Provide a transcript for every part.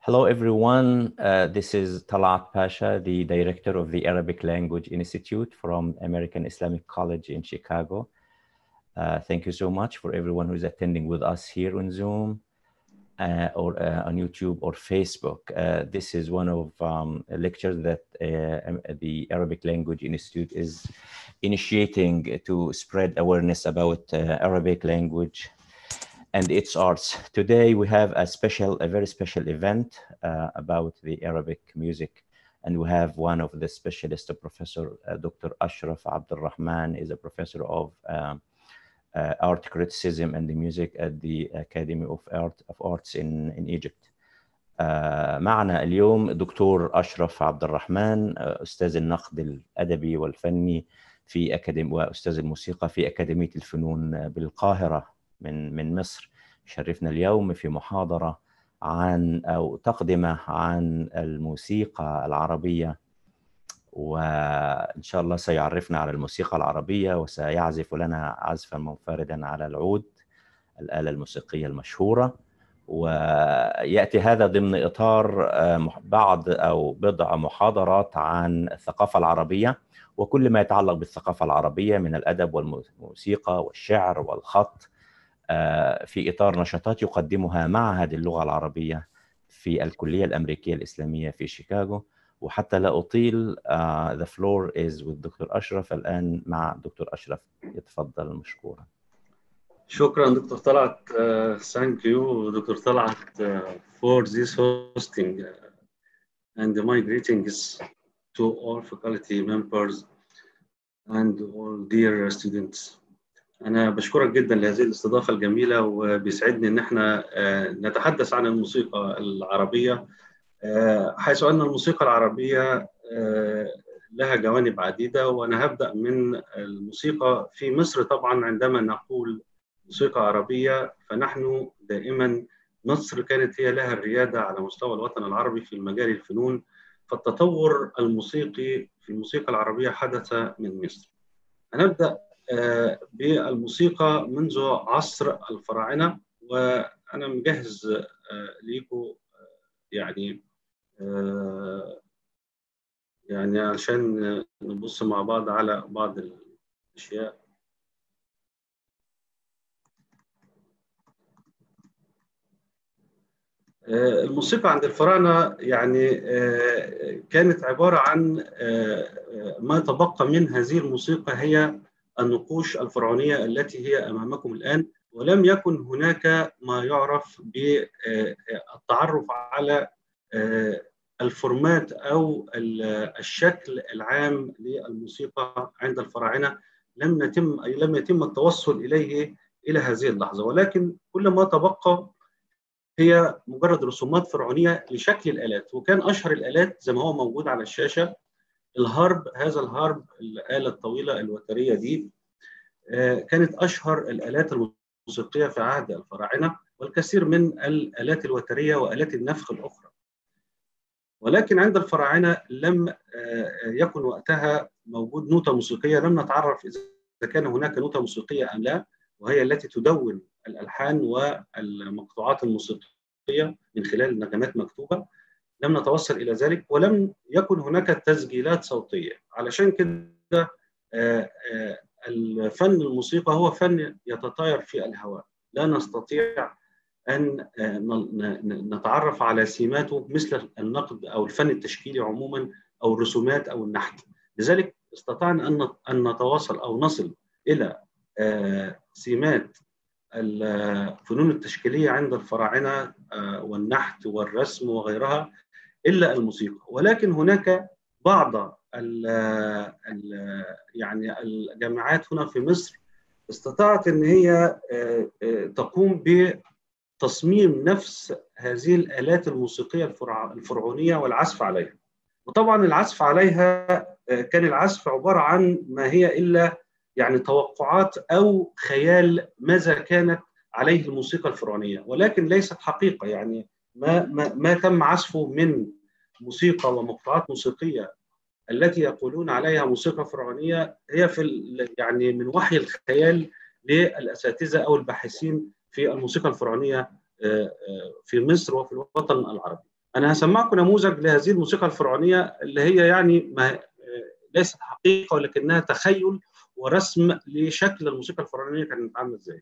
Hello, everyone. Uh, this is Talat Pasha, the director of the Arabic Language Institute from American Islamic College in Chicago. Uh, thank you so much for everyone who is attending with us here on Zoom uh, or uh, on YouTube or Facebook. Uh, this is one of um, lectures that uh, the Arabic Language Institute is initiating to spread awareness about Arabic language and its arts. Today we have a special, a very special event uh, about the Arabic music. And we have one of the specialists, Professor uh, Dr. Ashraf Abdul Rahman is a professor of um, uh, art criticism and the music at the Academy of Art of Arts in, in Egypt. معنا اليوم دكتور أشرف عبد الرحمن أستاذ النقد الأدبي والفني في أكاديمي وأستاذ الموسيقى في أكاديمية الفنون بالقاهرة من من مصر شرفنا اليوم في محاضرة عن أو تقدمة عن الموسيقى العربية وإن شاء الله سيعرفنا على الموسيقى العربية وسيعزف لنا عزفا منفردا على العود الآلة الموسيقية المشهورة ويأتي هذا ضمن إطار بعض أو بضع محاضرات عن الثقافة العربية وكل ما يتعلق بالثقافة العربية من الأدب والموسيقى والشعر والخط في إطار نشاطات يقدمها معهد اللغة العربية في الكلية الأمريكية الإسلامية في شيكاغو وحتى لا أطيل uh, the floor is with دكتور أشرف الآن مع دكتور أشرف يتفضل مشكورا شكرا دكتور طلعت uh, thank you دكتور طلعت uh, for this hosting uh, and my greetings to all faculty members and all dear students أنا بشكرك جدا لهذه الاستضافة الجميلة وبيسعدني إن احنا نتحدث عن الموسيقى العربية حيث أن الموسيقى العربية لها جوانب عديدة وأنا هبدأ من الموسيقى في مصر طبعا عندما نقول موسيقى عربية فنحن دائما مصر كانت هي لها الريادة على مستوى الوطن العربي في مجال الفنون فالتطور الموسيقي في الموسيقى العربية حدث من مصر هنبدأ بالموسيقى منذ عصر الفراعنه وانا مجهز ليكم يعني يعني عشان نبص مع بعض على بعض الاشياء الموسيقى عند الفراعنه يعني كانت عباره عن ما تبقى من هذه الموسيقى هي النقوش الفرعونيه التي هي امامكم الان ولم يكن هناك ما يعرف بالتعرف على الفورمات او الشكل العام للموسيقى عند الفراعنه لم يتم لم يتم التوصل اليه الى هذه اللحظه ولكن كل ما تبقى هي مجرد رسومات فرعونيه لشكل الالات وكان اشهر الالات زي ما هو موجود على الشاشه الهارب هذا الهارب الآلة الطويلة الوترية دي كانت أشهر الآلات الموسيقية في عهد الفراعنة والكثير من الآلات الوترية وآلات النفخ الأخرى ولكن عند الفراعنة لم يكن وقتها موجود نوتة موسيقية لم نتعرف إذا كان هناك نوتة موسيقية أم لا وهي التي تدون الألحان والمقطوعات الموسيقية من خلال نغمات مكتوبة لم نتوصل الى ذلك ولم يكن هناك تسجيلات صوتيه علشان كده الفن الموسيقى هو فن يتطاير في الهواء لا نستطيع ان نتعرف على سماته مثل النقد او الفن التشكيلي عموما او الرسومات او النحت لذلك استطعنا ان ان نتواصل او نصل الى سمات الفنون التشكيليه عند الفراعنه والنحت والرسم وغيرها الا الموسيقى ولكن هناك بعض ال ال يعني الجامعات هنا في مصر استطاعت ان هي تقوم بتصميم نفس هذه الالات الموسيقيه الفرعونيه والعزف عليها وطبعا العزف عليها كان العزف عباره عن ما هي الا يعني توقعات او خيال ماذا كانت عليه الموسيقى الفرعونيه ولكن ليست حقيقه يعني ما ما, ما تم عزفه من موسيقى ومقطوعات موسيقيه التي يقولون عليها موسيقى فرعونيه هي في يعني من وحي الخيال للاساتذه او الباحثين في الموسيقى الفرعونيه في مصر وفي الوطن العربي انا هسمعكم نموذج لهذه الموسيقى الفرعونيه اللي هي يعني ما ليست حقيقه ولكنها تخيل ورسم لشكل الموسيقى الفرعونيه كانت عامله ازاي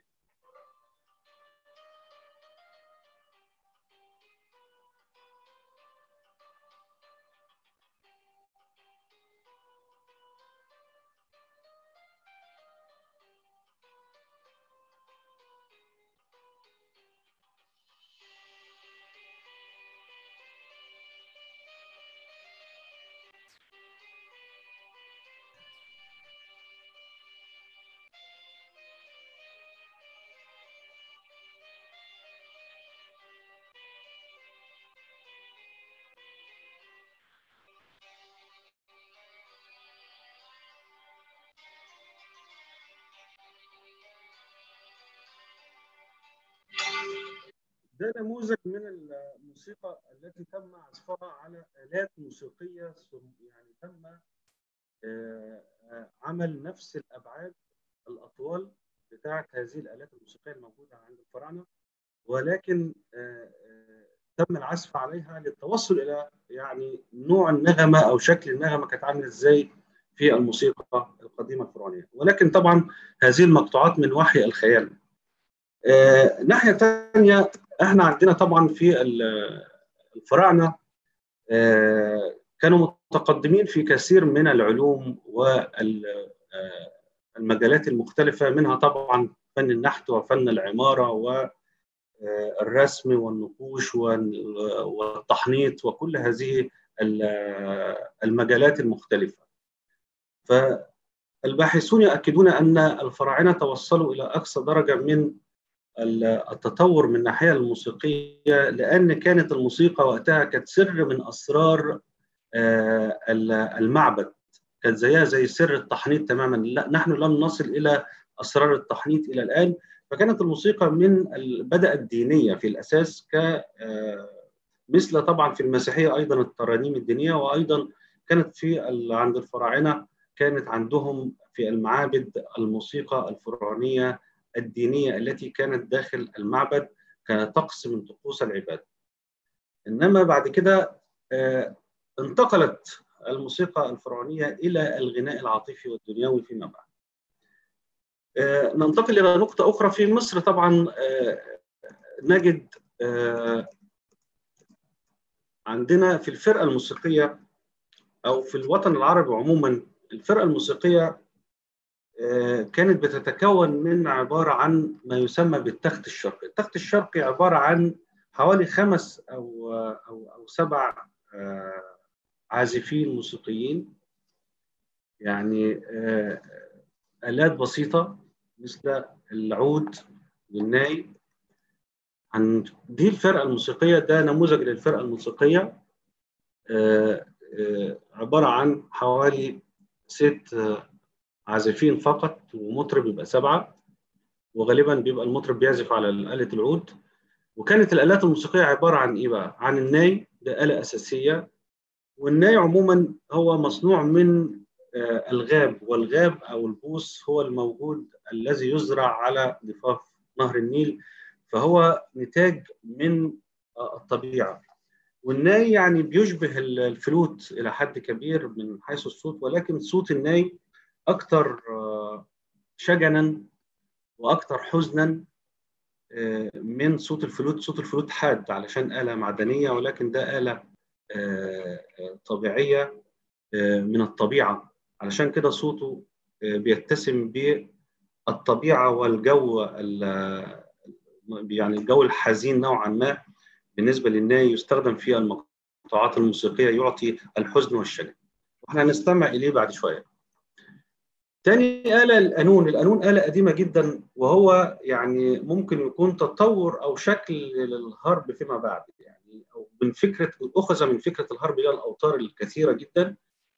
ده نموذج من الموسيقى التي تم عزفها على آلات موسيقية يعني تم عمل نفس الأبعاد الأطوال بتاعة هذه الآلات الموسيقية الموجودة عند الفراعنة ولكن تم العزف عليها للتوصل إلى يعني نوع النغمة أو شكل النغمة كانت عاملة إزاي في الموسيقى القديمة الفرعونية ولكن طبعا هذه المقطوعات من وحي الخيال آه، ناحية ثانية احنا عندنا طبعا في الفراعنه آه، كانوا متقدمين في كثير من العلوم والمجالات المختلفه منها طبعا فن النحت وفن العماره والرسم والنقوش والتحنيط وكل هذه المجالات المختلفه فالباحثون يؤكدون ان الفراعنه توصلوا الى اقصى درجه من التطور من الناحيه الموسيقيه لان كانت الموسيقى وقتها كانت سر من اسرار آه، المعبد كانت زيها زي سر التحنيط تماما لا نحن لم نصل الى اسرار التحنيط الى الان فكانت الموسيقى من بدات دينيه في الاساس ك آه، مثل طبعا في المسيحيه ايضا الترانيم الدينيه وايضا كانت في عند الفراعنه كانت عندهم في المعابد الموسيقى الفرعونيه الدينية التي كانت داخل المعبد كطقس من طقوس العبادة إنما بعد كده آه، انتقلت الموسيقى الفرعونية إلى الغناء العاطفي والدنيوي فيما بعد آه، ننتقل إلى نقطة أخرى في مصر طبعا آه، نجد عندنا في الفرقة الموسيقية أو في الوطن العربي عموما الفرقة الموسيقية آه، كانت بتتكون من عبارة عن ما يسمى بالتخت الشرقي التخت الشرقي عبارة عن حوالي خمس أو, أو, أو سبع آه، عازفين موسيقيين يعني آه، آلات بسيطة مثل العود والناي عن دي الفرقة الموسيقية ده نموذج للفرقة الموسيقية عبارة عن حوالي ست عازفين فقط ومطرب يبقى سبعه وغالبا بيبقى المطرب بيعزف على آلة العود وكانت الآلات الموسيقية عبارة عن إيه بقى؟ عن الناي ده آلة أساسية والناي عموما هو مصنوع من آه، الغاب والغاب أو البوس هو الموجود الذي يزرع على ضفاف نهر النيل فهو نتاج من آه، الطبيعة والناي يعني بيشبه الفلوت إلى حد كبير من حيث الصوت ولكن صوت الناي اكثر آه، شجنا واكثر حزنا آه، من صوت الفلوت صوت الفلوت حاد علشان آلة معدنية ولكن ده آلة آه، طبيعية من الطبيعة علشان كده صوته بيتسم بالطبيعة والجو يعني الجو الحزين نوعا ما بالنسبة للناي يستخدم في المقطوعات الموسيقية يعطي الحزن والشجن واحنا هنستمع إليه بعد شوية تاني آلة القانون، القانون آلة قديمة جدا وهو يعني ممكن يكون تطور أو شكل للهرب فيما بعد يعني أو من فكرة أخذ من فكرة الهرب إلى الأوتار الكثيرة جدا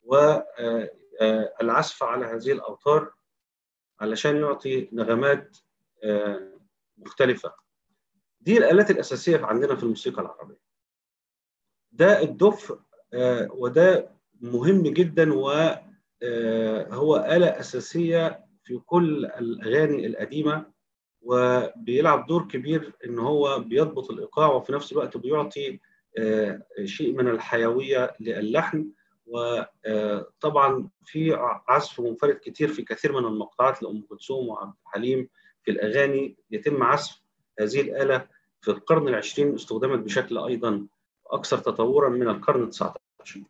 والعزف على هذه الأوتار علشان يعطي نغمات مختلفة. دي الآلات الأساسية عندنا في الموسيقى العربية. ده الدف وده مهم جدا و آه، هو آلة أساسية في كل الأغاني القديمة وبيلعب دور كبير إن هو بيضبط الإيقاع وفي نفس الوقت بيعطي شيء من الحيويه للحن وطبعا في عزف منفرد كتير في كثير من المقطوعات لام كلثوم وعبد الحليم في الاغاني يتم عزف هذه الاله في القرن العشرين استخدمت بشكل ايضا اكثر تطورا من القرن ال 19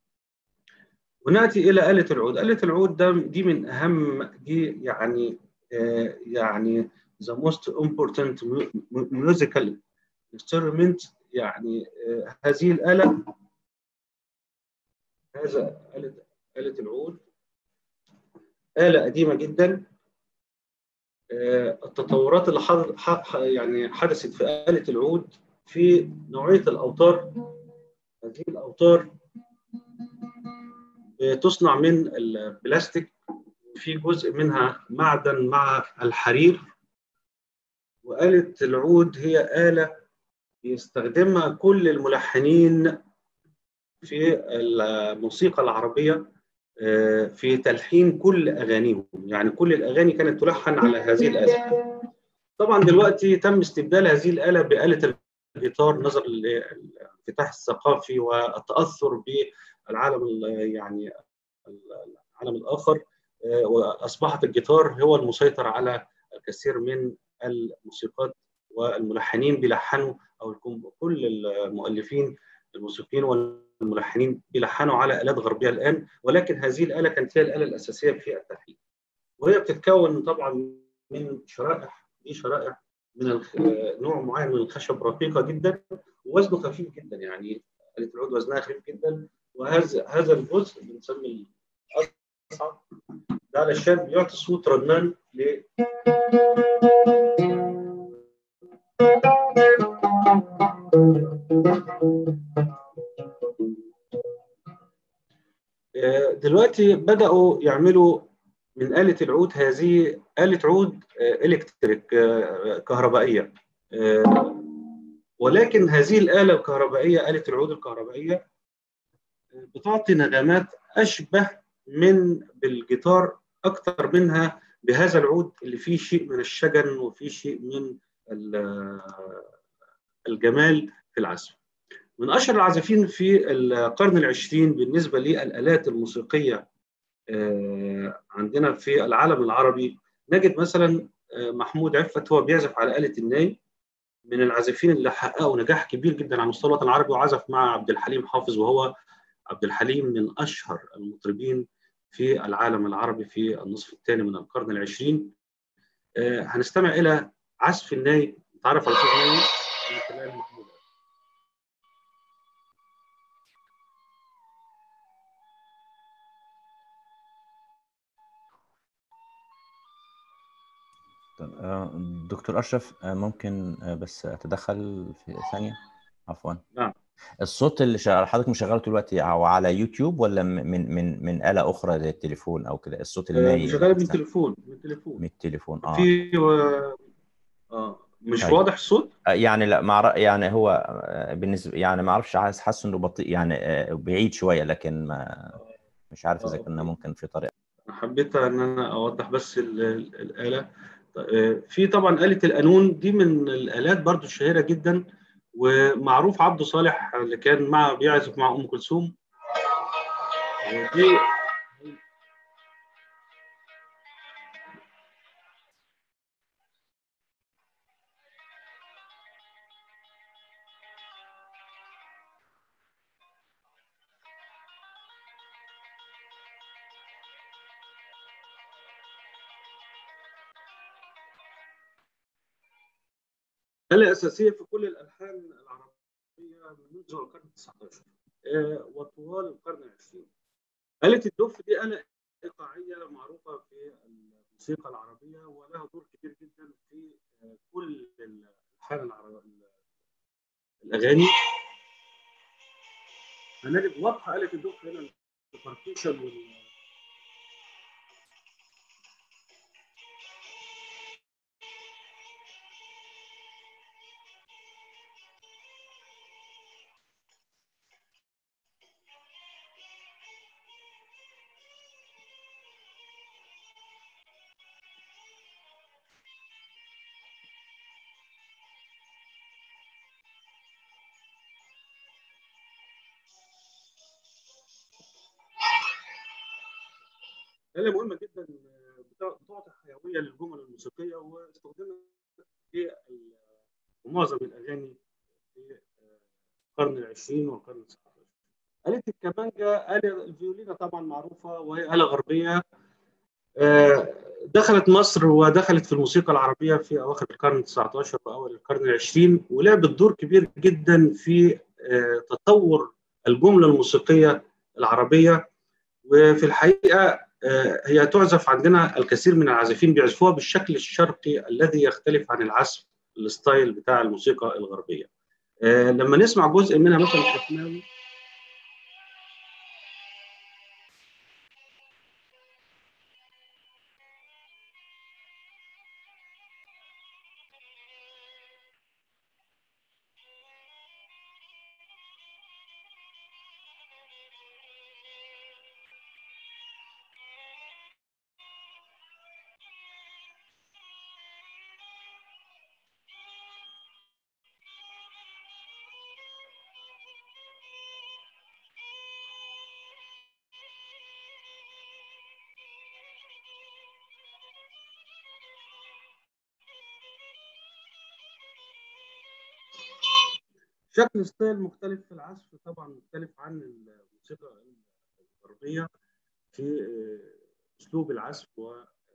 وناتي الى اله العود، اله العود ده دي من اهم دي يعني آه يعني the most important musical instrument يعني آه هذه الاله هذا آلة آلة العود آلة قديمة جدا التطورات اللي حدث يعني حدثت في آلة العود في نوعية الأوتار هذه الأوتار بتصنع من البلاستيك في جزء منها معدن مع الحرير وآلة العود هي آلة يستخدمها كل الملحنين في الموسيقى العربية في تلحين كل أغانيهم يعني كل الأغاني كانت تلحن على هذه الآلة طبعا دلوقتي تم استبدال هذه الآلة بآلة الجيتار نظرا للانفتاح الثقافي والتأثر بالعالم يعني العالم الآخر وأصبحت الجيتار هو المسيطر على الكثير من الموسيقات والملحنين بيلحنوا أو كل المؤلفين الموسيقيين والملحنين بيلحنوا على آلات غربية الآن ولكن هذه الآلة كانت هي الآلة الأساسية في التلحين وهي بتتكون طبعا من شرائح دي شرائح من الخ... نوع معين من الخشب رقيقة جدا ووزنه خفيف جدا يعني آلة العود وزنها خفيف جدا وهذا هذا الجزء بنسمي الأصعب ده علشان بيعطي صوت رنان ل دلوقتي بدأوا يعملوا من آلة العود هذه آلة عود إلكتريك كهربائية ولكن هذه الآلة الكهربائية آلة العود الكهربائية بتعطي نغمات أشبه من بالجيتار أكثر منها بهذا العود اللي فيه شيء من الشجن وفيه شيء من الجمال في العزف من اشهر العازفين في القرن العشرين بالنسبه للالات الموسيقيه عندنا في العالم العربي نجد مثلا محمود عفت هو بيعزف على آلة الناي من العازفين اللي حققوا نجاح كبير جدا على مستوى الوطن العربي وعزف مع عبد الحليم حافظ وهو عبد الحليم من اشهر المطربين في العالم العربي في النصف الثاني من القرن العشرين هنستمع الى عزف الناي تعرف على صوت الناي من خلال محمود دكتور اشرف ممكن بس اتدخل في ثانيه عفوا نعم الصوت اللي حضرتك مشغله دلوقتي او على يوتيوب ولا من من من اله اخرى زي التليفون او كده الصوت اللي نايم شغال من التليفون من التليفون من التليفون اه في اه مش أيوة. واضح الصوت؟ يعني لا مع يعني هو بالنسبه يعني ما اعرفش حاسس انه بطيء يعني بعيد شويه لكن ما مش عارف اذا كنا ممكن في طريقه حبيت ان انا اوضح بس الاله في طبعا آلة القانون دي من الآلات برضو الشهيرة جدا ومعروف عبده صالح اللي كان مع بيعزف مع أم كلثوم دي آلة أساسية في كل الألحان العربية منذ القرن ال 19 وطوال القرن العشرين. آلة الدف دي آلة إيقاعية معروفة في الموسيقى العربية ولها دور كبير جدا في كل الألحان العربية الأغاني. هنجد واضحة آلة الدف هنا البارتيشن وال آلة مهمة جدا بتعطي حيوية للجمل الموسيقية واستخدمت في معظم الأغاني في القرن العشرين والقرن التسعة آلة الكمانجا آلة الفيولينا طبعا معروفة وهي آلة غربية دخلت مصر ودخلت في الموسيقى العربية في أواخر القرن ال 19 وأول القرن العشرين ولعبت دور كبير جدا في تطور الجملة الموسيقية العربية وفي الحقيقة هي تعزف عندنا الكثير من العازفين بيعزفوها بالشكل الشرقي الذي يختلف عن العزف الستايل بتاع الموسيقى الغربية لما نسمع جزء منها مثلا حفناوي شكل ستايل مختلف في العزف طبعا مختلف عن الموسيقى الغربيه في اسلوب العزف و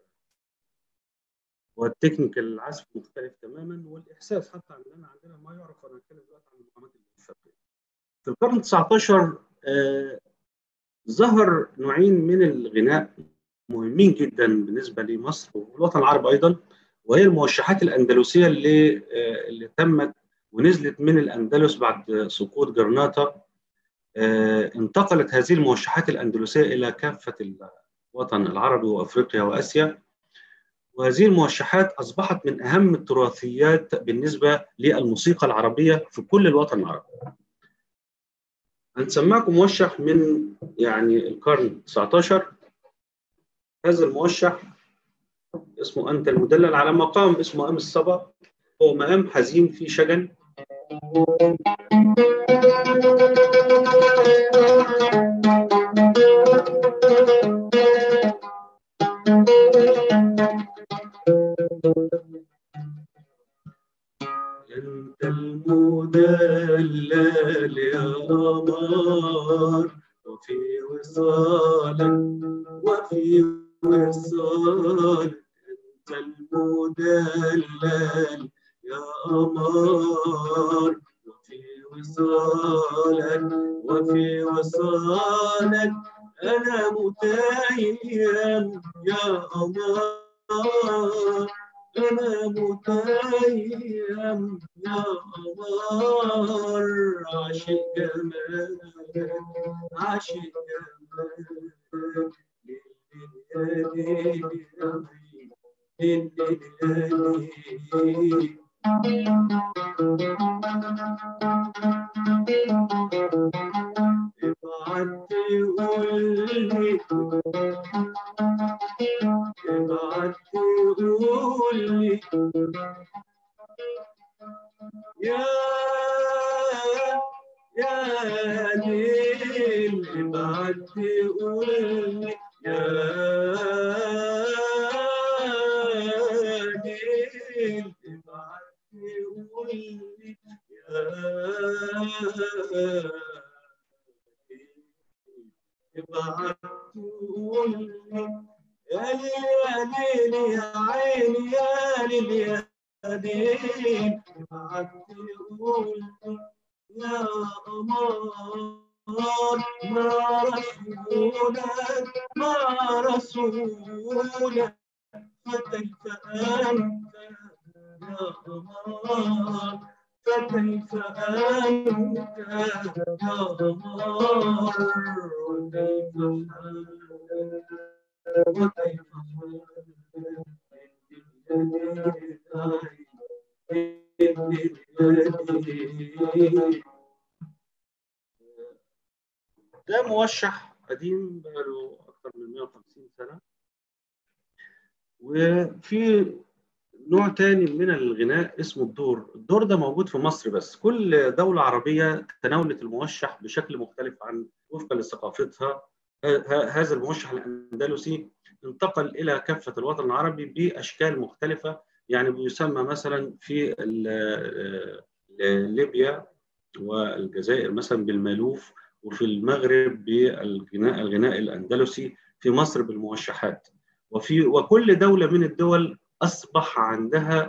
والتكنيك العزف مختلف تماما والاحساس حتى عندنا عندنا ما يعرف انا هتكلم دلوقتي عن المقامات الشرقيه. في القرن 19 آه ظهر نوعين من الغناء مهمين جدا بالنسبه لمصر والوطن العربي ايضا وهي الموشحات الاندلسيه اللي آه اللي تمت ونزلت من الأندلس بعد سقوط جرناطة انتقلت هذه الموشحات الأندلسية إلى كافة الوطن العربي وأفريقيا وآسيا وهذه الموشحات أصبحت من أهم التراثيات بالنسبة للموسيقى العربية في كل الوطن العربي هنسمعكم موشح من يعني القرن 19 هذا الموشح اسمه أنت المدلل على مقام اسمه مقام الصبا هو مقام حزين فيه شجن انت المدلل يا قمر وفي وصالك وفي وصالك انت المدلل يا قمر وفي وصالك وفي وصالك أنا متيم يا قمر أنا متيم يا قمر عاشق جمالك عاشق جمالك ابعت قولي ابعت قولي يا يا ليل ابعت قولي يا ليل ابعت قولي يا ابعت قولي يا ليل يا عيني يا ليل يا ليل ابعت قولي يا قمر ما رسولك ما رسولك فكيف أنت يا قمر فكيف أنت يا قمر وكيف وكيف ده موشح قديم بقاله أكثر من 150 سنة وفي نوع تاني من الغناء اسمه الدور الدور ده موجود في مصر بس كل دولة عربية تناولت الموشح بشكل مختلف عن وفقا لثقافتها هذا الموشح الأندلسي انتقل الى كافه الوطن العربي باشكال مختلفه يعني بيسمى مثلا في ليبيا والجزائر مثلا بالمالوف وفي المغرب بالغناء الغناء الاندلسي في مصر بالموشحات وفي وكل دوله من الدول اصبح عندها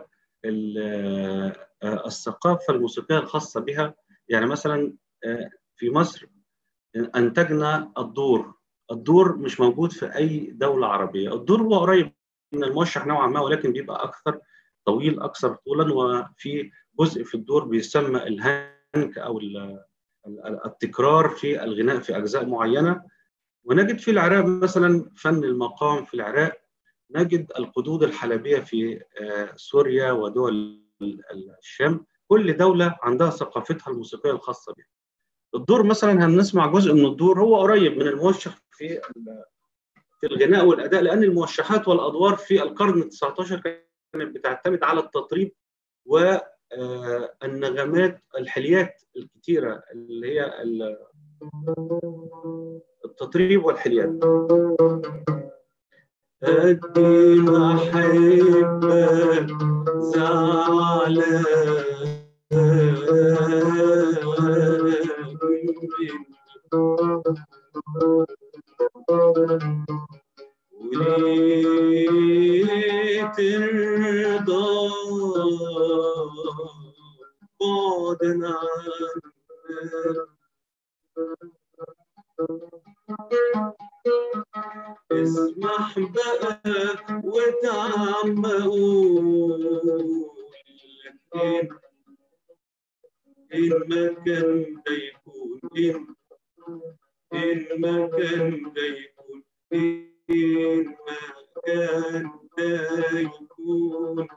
الثقافه الموسيقيه الخاصه بها يعني مثلا في مصر انتجنا الدور الدور مش موجود في اي دوله عربيه الدور هو قريب من الموشح نوعا ما ولكن بيبقى اكثر طويل اكثر طولا وفي جزء في الدور بيسمى الهنك او التكرار في الغناء في اجزاء معينه ونجد في العراق مثلا فن المقام في العراق نجد القدود الحلبيه في سوريا ودول الشام كل دوله عندها ثقافتها الموسيقيه الخاصه بها الدور مثلا هنسمع جزء من الدور هو قريب من الموشح في في الغناء والاداء لان الموشحات والادوار في القرن ال 19 كانت بتعتمد على التطريب والنغمات الحليات الكثيره اللي هي التطريب والحليات قدي ما احبك زعلان وليه ترضى بعدنا اسمح بقى وتعم اقول لك إن ما كان ده يكون إن إن ما كان ده يكون إن ما كان ده يكون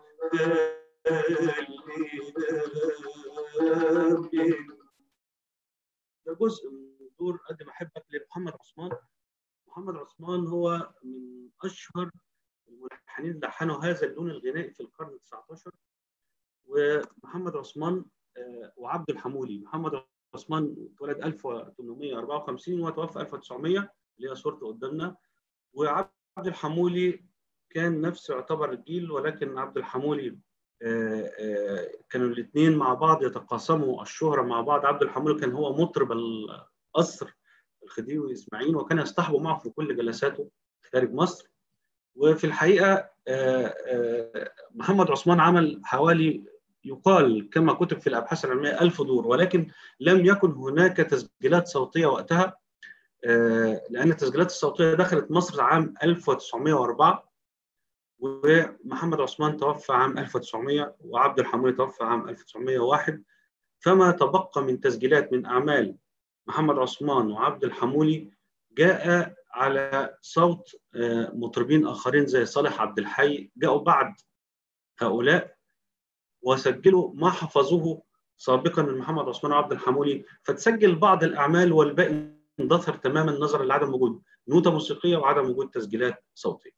ده جزء من دور قد ما احبك لمحمد عثمان محمد عثمان هو من اشهر الملحنين اللي لحنوا هذا اللون الغنائي في القرن ال 19 ومحمد عثمان وعبد الحمولي محمد عثمان اتولد 1854 وتوفى 1900 اللي هي صورته قدامنا وعبد الحمولي كان نفسه يعتبر الجيل ولكن عبد الحمولي كانوا الاثنين مع بعض يتقاسموا الشهرة مع بعض عبد الحمولي كان هو مطرب القصر الخديوي اسماعيل وكان يصطحب معه في كل جلساته خارج مصر وفي الحقيقة محمد عثمان عمل حوالي يقال كما كتب في الأبحاث العلمية ألف دور ولكن لم يكن هناك تسجيلات صوتية وقتها لأن التسجيلات الصوتية دخلت مصر عام 1904 ومحمد عثمان توفى عام 1900 وعبد الحمولي توفى عام 1901 فما تبقى من تسجيلات من أعمال محمد عثمان وعبد الحمولي جاء على صوت مطربين آخرين زي صالح عبد الحي جاءوا بعد هؤلاء وسجلوا ما حفظوه سابقا من محمد عثمان وعبد الحمولي فتسجل بعض الأعمال والباقي اندثر تماما نظرا لعدم وجود نوتة موسيقية وعدم وجود تسجيلات صوتية.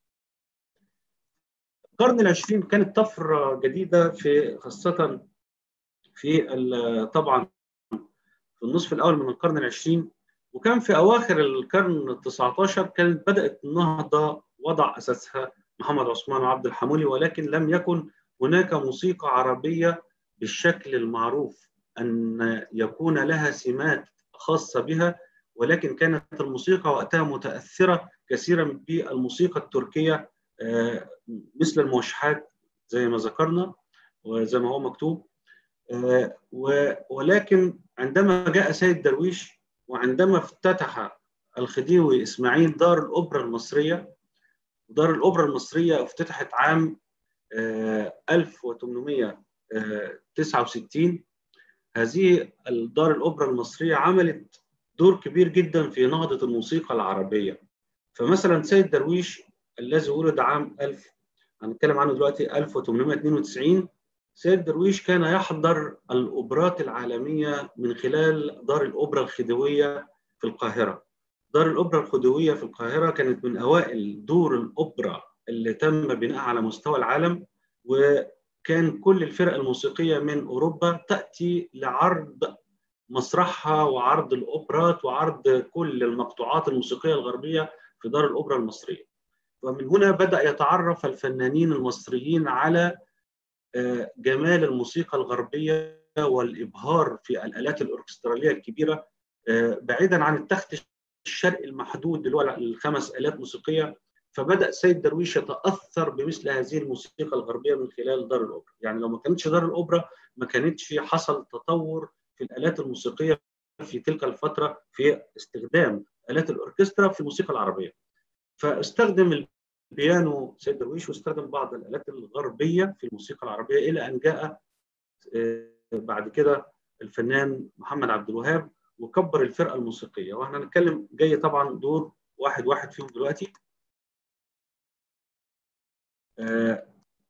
القرن العشرين كانت طفرة جديدة في خاصة في طبعا في النصف الأول من القرن العشرين وكان في أواخر القرن التسعة عشر كانت بدأت النهضة وضع أساسها محمد عثمان وعبد الحمولي ولكن لم يكن هناك موسيقى عربية بالشكل المعروف أن يكون لها سمات خاصة بها ولكن كانت الموسيقى وقتها متأثرة كثيرا بالموسيقى التركية مثل الموشحات زي ما ذكرنا وزي ما هو مكتوب ولكن عندما جاء سيد درويش وعندما افتتح الخديوي اسماعيل دار الاوبرا المصريه دار الاوبرا المصريه افتتحت عام 1869 هذه الدار الاوبرا المصريه عملت دور كبير جدا في نهضه الموسيقى العربيه فمثلا سيد درويش الذي ولد عام 1000 هنتكلم عنه دلوقتي 1892 سيد درويش كان يحضر الأوبرات العالمية من خلال دار الأوبرا الخديوية في القاهرة دار الأوبرا الخديوية في القاهرة كانت من أوائل دور الأوبرا اللي تم بناءها على مستوى العالم وكان كل الفرق الموسيقية من أوروبا تأتي لعرض مسرحها وعرض الأوبرات وعرض كل المقطوعات الموسيقية الغربية في دار الأوبرا المصرية ومن هنا بدأ يتعرف الفنانين المصريين على جمال الموسيقى الغربية والإبهار في الآلات الأوركسترالية الكبيرة بعيدا عن التخت الشرقي المحدود اللي هو الخمس آلات موسيقية فبدأ سيد درويش يتأثر بمثل هذه الموسيقى الغربية من خلال دار الأوبرا يعني لو ما كانتش دار الأوبرا ما كانتش حصل تطور في الآلات الموسيقية في تلك الفترة في استخدام آلات الأوركسترا في الموسيقى العربية فاستخدم البيانو سيد درويش واستخدم بعض الآلات الغربية في الموسيقى العربية إلى أن جاء بعد كده الفنان محمد عبد الوهاب وكبر الفرقة الموسيقية واحنا هنتكلم جاي طبعا دور واحد واحد فيهم دلوقتي آه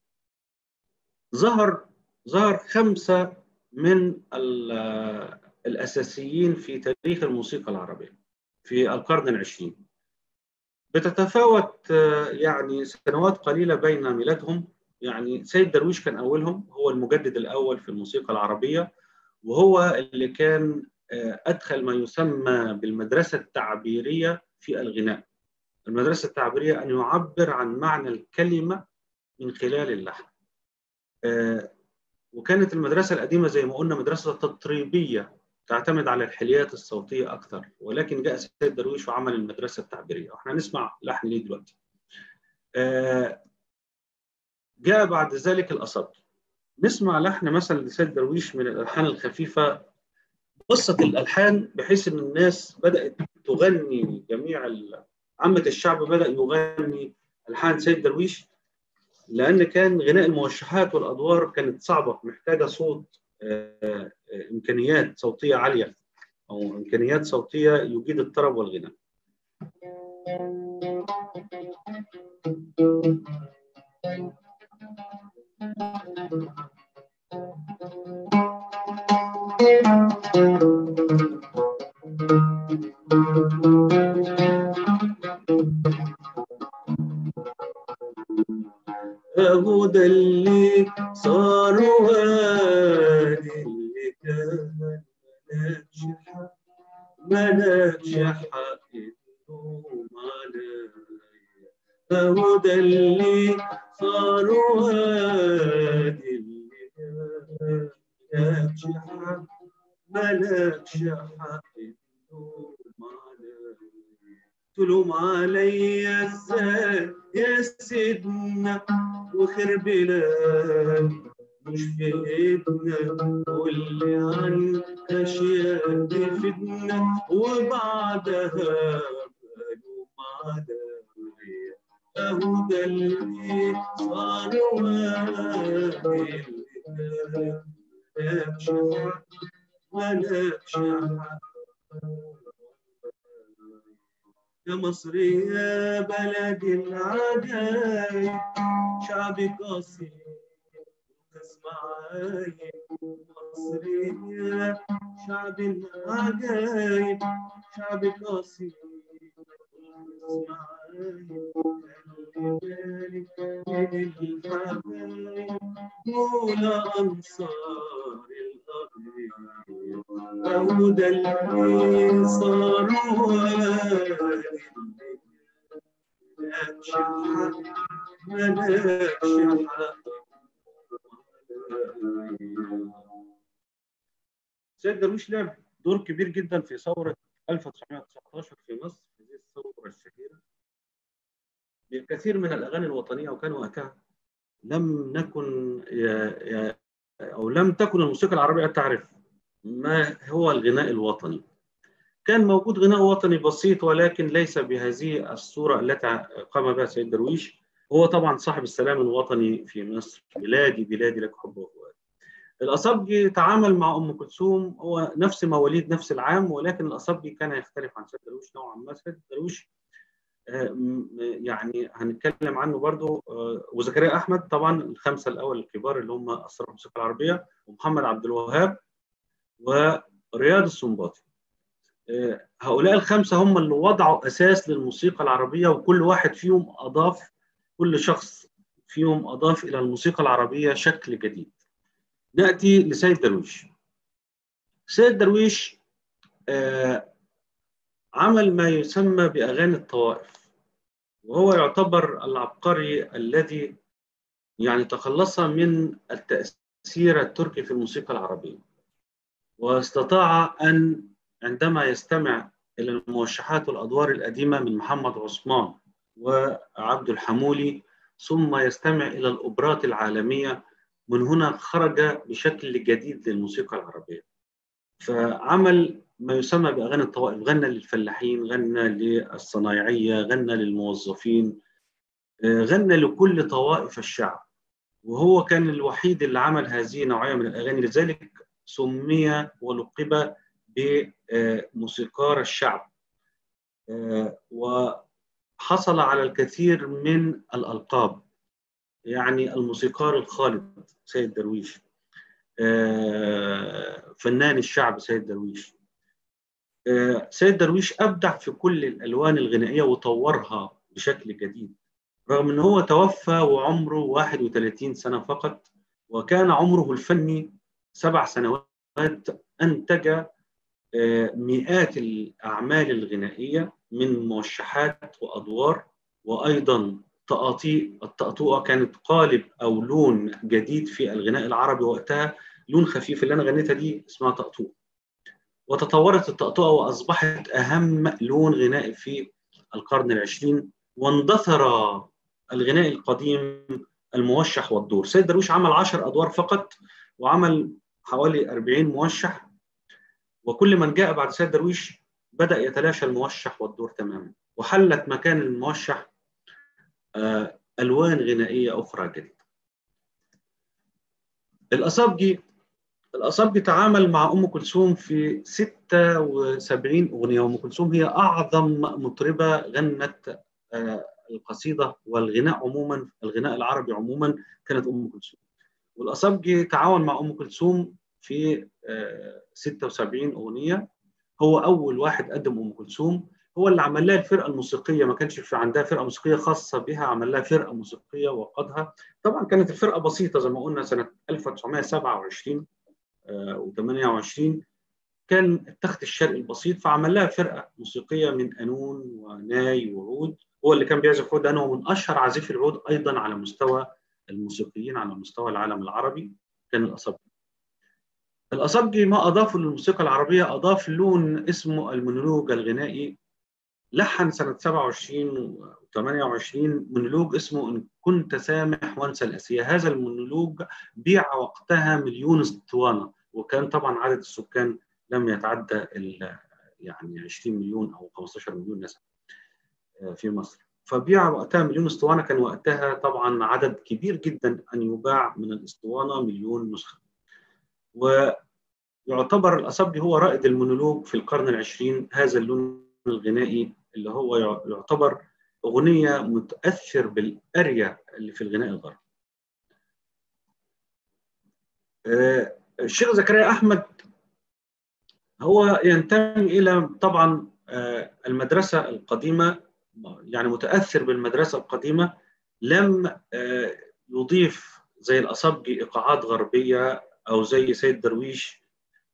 ظهر ظهر خمسة من الأساسيين في تاريخ الموسيقى العربية في القرن العشرين بتتفاوت يعني سنوات قليلة بين ميلادهم يعني سيد درويش كان أولهم هو المجدد الأول في الموسيقى العربية وهو اللي كان أدخل ما يسمى بالمدرسة التعبيرية في الغناء المدرسة التعبيرية أن يعبر عن معنى الكلمة من خلال اللحن وكانت المدرسة القديمة زي ما قلنا مدرسة تطريبية تعتمد على الحليات الصوتية أكثر ولكن جاء سيد درويش وعمل المدرسة التعبيرية وإحنا نسمع لحن ليه دلوقتي جاء بعد ذلك الأصابي نسمع لحن مثلا لسيد درويش من الألحان الخفيفة قصة الألحان بحيث إن الناس بدأت تغني جميع عامة الشعب بدأ يغني ألحان سيد درويش لأن كان غناء الموشحات والأدوار كانت صعبة محتاجة صوت إمكانيات صوتية عالية أو إمكانيات صوتية يجيد الطرب والغناء هو ده اللي صار وادي اللي كان ملكش حق ملكش حق النوم عليا هو ده اللي صار وادي اللي كان ملكش حق ملكش حق النوم عليا تلوم عليا ازاي يا سيدنا وخير بلاد مش في ايدنا واللي عن اشياء تفيدنا وبعدها بلوم عليا اهو ده اللي صار وادي اللي ملكش حق ملكش حق يا مصر يا بلد العجايب شعبك أصيل تسمعاي مصر يا شعب العجايب شعبك أصيل تسمعاي خلي بالك من الحبايب دول أنصار الأرض أهو ده اللي صار ملكش حق ملكش حق سيد درويش لعب دور كبير جدا في ثورة 1919 في مصر في هذه الثورة الشهيرة بالكثير من الأغاني الوطنية وكان وقتها لم نكن يا يا أو لم تكن الموسيقى العربية تعرف ما هو الغناء الوطني كان موجود غناء وطني بسيط ولكن ليس بهذه الصورة التي قام بها سيد درويش هو طبعا صاحب السلام الوطني في مصر بلادي بلادي لك حب وفؤاد الأصابجي تعامل مع أم كلثوم هو نفس مواليد نفس العام ولكن الأصابجي كان يختلف عن سيد درويش نوعا ما سيد درويش يعني هنتكلم عنه برضو وزكريا احمد طبعا الخمسه الاول الكبار اللي هم اسرار الموسيقى العربيه ومحمد عبد الوهاب ورياض السنباطي هؤلاء الخمسه هم اللي وضعوا اساس للموسيقى العربيه وكل واحد فيهم اضاف كل شخص فيهم اضاف الى الموسيقى العربيه شكل جديد ناتي لسيد درويش سيد درويش آه عمل ما يسمى باغاني الطوائف وهو يعتبر العبقري الذي يعني تخلص من التأثير التركي في الموسيقى العربية واستطاع أن عندما يستمع إلى الموشحات والأدوار القديمة من محمد عثمان وعبد الحمولي ثم يستمع إلى الأوبرات العالمية من هنا خرج بشكل جديد للموسيقى العربية فعمل ما يسمى بأغاني الطوائف غنى للفلاحين غنى للصنايعية غنى للموظفين غنى لكل طوائف الشعب وهو كان الوحيد اللي عمل هذه النوعية من الأغاني لذلك سمي ولقب بموسيقار الشعب وحصل على الكثير من الألقاب يعني الموسيقار الخالد سيد درويش فنان الشعب سيد درويش سيد درويش أبدع في كل الألوان الغنائية وطورها بشكل جديد رغم أنه هو توفى وعمره 31 سنة فقط وكان عمره الفني سبع سنوات أنتج مئات الأعمال الغنائية من موشحات وأدوار وأيضا تقاطيع التقطوعة كانت قالب أو لون جديد في الغناء العربي وقتها لون خفيف اللي أنا غنيتها دي اسمها تقطوع وتطورت التقطوعة وأصبحت أهم لون غنائي في القرن العشرين واندثر الغناء القديم الموشح والدور سيد درويش عمل عشر أدوار فقط وعمل حوالي 40 موشح وكل من جاء بعد سيد درويش بدأ يتلاشى الموشح والدور تماما وحلت مكان الموشح ألوان غنائية أخرى جديدة الأصابجي الأصابجي تعامل مع أم كلثوم في 76 أغنية وأم كلثوم هي أعظم مطربة غنت القصيدة والغناء عموما الغناء العربي عموما كانت أم كلثوم والأصابجي تعاون مع أم كلثوم في 76 أغنية هو أول واحد قدم أم كلثوم هو اللي عمل لها الفرقة الموسيقية ما كانش في عندها فرقة موسيقية خاصة بها عمل لها فرقة موسيقية وقدها طبعا كانت الفرقة بسيطة زي ما قلنا سنة 1927 و28 كان التخت الشرقي البسيط فعمل لها فرقة موسيقية من قانون وناي وعود هو اللي كان بيعزف عود لأنه من أشهر عازفي العود أيضا على مستوى الموسيقيين على مستوى العالم العربي كان الأصابجي الأصابجي ما أضافه للموسيقى العربية أضاف لون اسمه المونولوج الغنائي لحن سنة 27 و 28 مونولوج اسمه إن كنت سامح وانسى الأسية هذا المونولوج بيع وقتها مليون اسطوانة وكان طبعا عدد السكان لم يتعدى يعني 20 مليون أو 15 مليون نسمة في مصر فبيع وقتها مليون اسطوانة كان وقتها طبعا عدد كبير جدا أن يباع من الاسطوانة مليون نسخة ويعتبر الأصابجي هو رائد المونولوج في القرن العشرين هذا اللون الغنائي اللي هو يعتبر أغنية متأثر بالأريا اللي في الغناء الغربي. الشيخ زكريا أحمد هو ينتمي إلى طبعا المدرسة القديمة يعني متأثر بالمدرسة القديمة لم يضيف زي الأصابجي إيقاعات غربية أو زي سيد درويش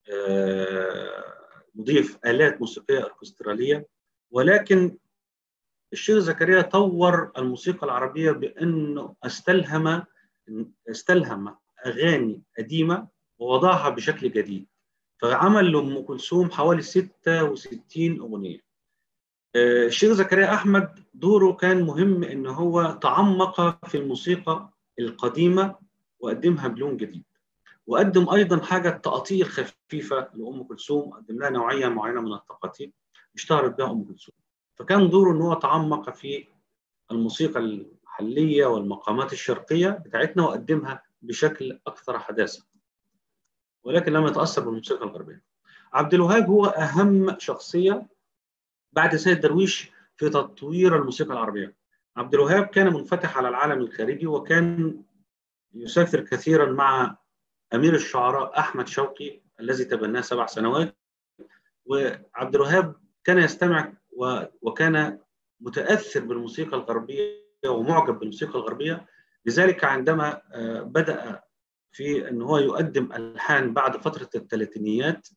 يضيف آلات موسيقية أوركسترالية ولكن الشيخ زكريا طور الموسيقى العربية بأنه استلهم استلهم أغاني قديمة ووضعها بشكل جديد فعمل لأم كلثوم حوالي 66 أغنية الشيخ زكريا أحمد دوره كان مهم إن هو تعمق في الموسيقى القديمة وقدمها بلون جديد وقدم أيضا حاجة التقاطيع الخفيفة لأم كلثوم قدم لها نوعية معينة من التقاطيع اشتهرت بها أم كلثوم فكان دوره ان هو تعمق في الموسيقى المحليه والمقامات الشرقيه بتاعتنا وقدمها بشكل اكثر حداثه ولكن لم يتاثر بالموسيقى الغربيه عبد الوهاب هو اهم شخصيه بعد سيد درويش في تطوير الموسيقى العربيه عبد الوهاب كان منفتح على العالم الخارجي وكان يسافر كثيرا مع امير الشعراء احمد شوقي الذي تبناه سبع سنوات وعبد الوهاب كان يستمع وكان متاثر بالموسيقى الغربيه ومعجب بالموسيقى الغربيه لذلك عندما بدا في ان هو يقدم الحان بعد فتره الثلاثينيات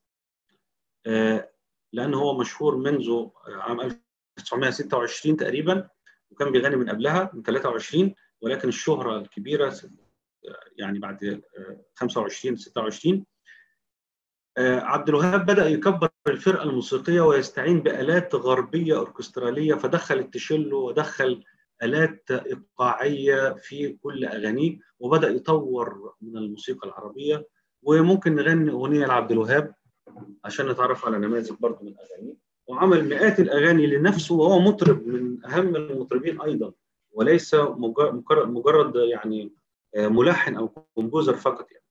لانه هو مشهور منذ عام 1926 تقريبا وكان بيغني من قبلها من 23 ولكن الشهره الكبيره يعني بعد 25 26 عبد الوهاب بدا يكبر الفرقه الموسيقيه ويستعين بالات غربيه اوركستراليه فدخل التشيلو ودخل الات ايقاعيه في كل اغانيه وبدا يطور من الموسيقى العربيه وممكن نغني اغنيه لعبد الوهاب عشان نتعرف على نماذج برضه من اغانيه وعمل مئات الاغاني لنفسه وهو مطرب من اهم المطربين ايضا وليس مجرد مجرد يعني ملحن او كومبوزر فقط يعني.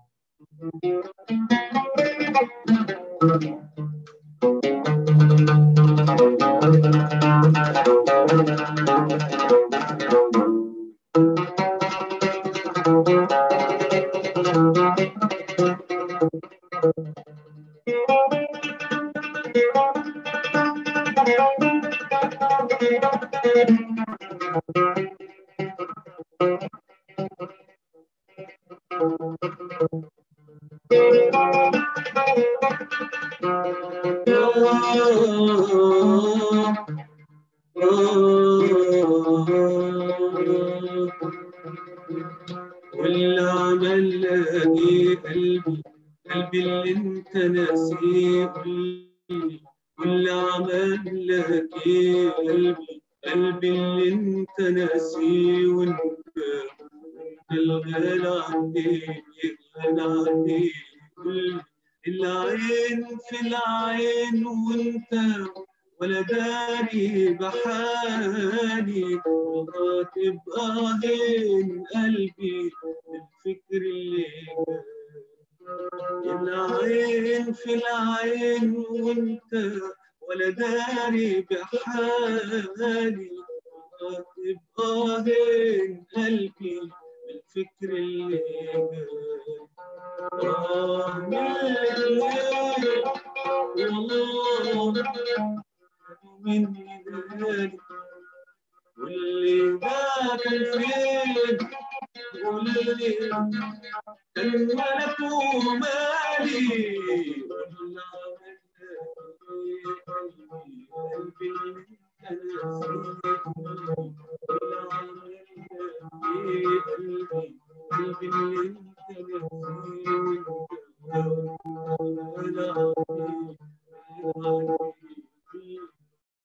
واللي عمل لي قلبي قلبي اللي انت ناسيه واللي عمل لك قلبي قلبي اللي انت ناسيه وانت الغالى عندي الغالى عندي العين في العين وانت ولا داري بحالي والله تبقى هين قلبي الفكر اللي العين في العين وانت ولا داري بحالي والله تبقى هين قلبي الفكر اللي آه والله من ذلك واللي ده كان فين واللي كان ملك ومالي والله قلبي قلبي اللي انت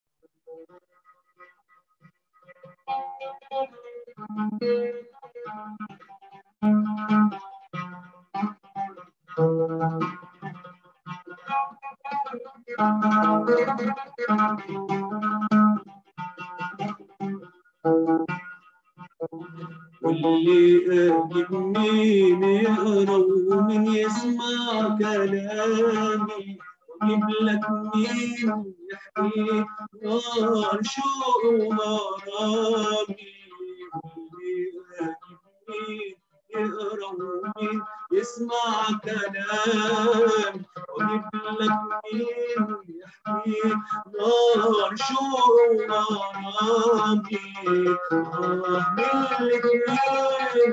واللي قلب مين يقرا ومن يسمع كلامي واجيب لك مين يحكي نار شوق وغرامي واللي قلب مين يقرا ومين يسمع كلام واجيب لك مين يحكي نار شوق وغرامي آه ملك مين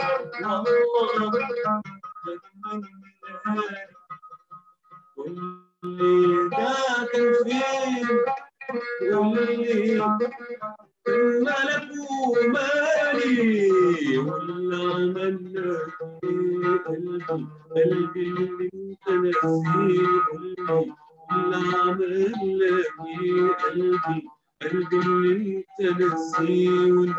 والله واللي ده كان فين واللي ملك ومالي واللي عمل لك قلبي قلبي اللي انت ناسيه قلبي واللي عمل لك قلبي قلبي اللي انت ناسيه وانت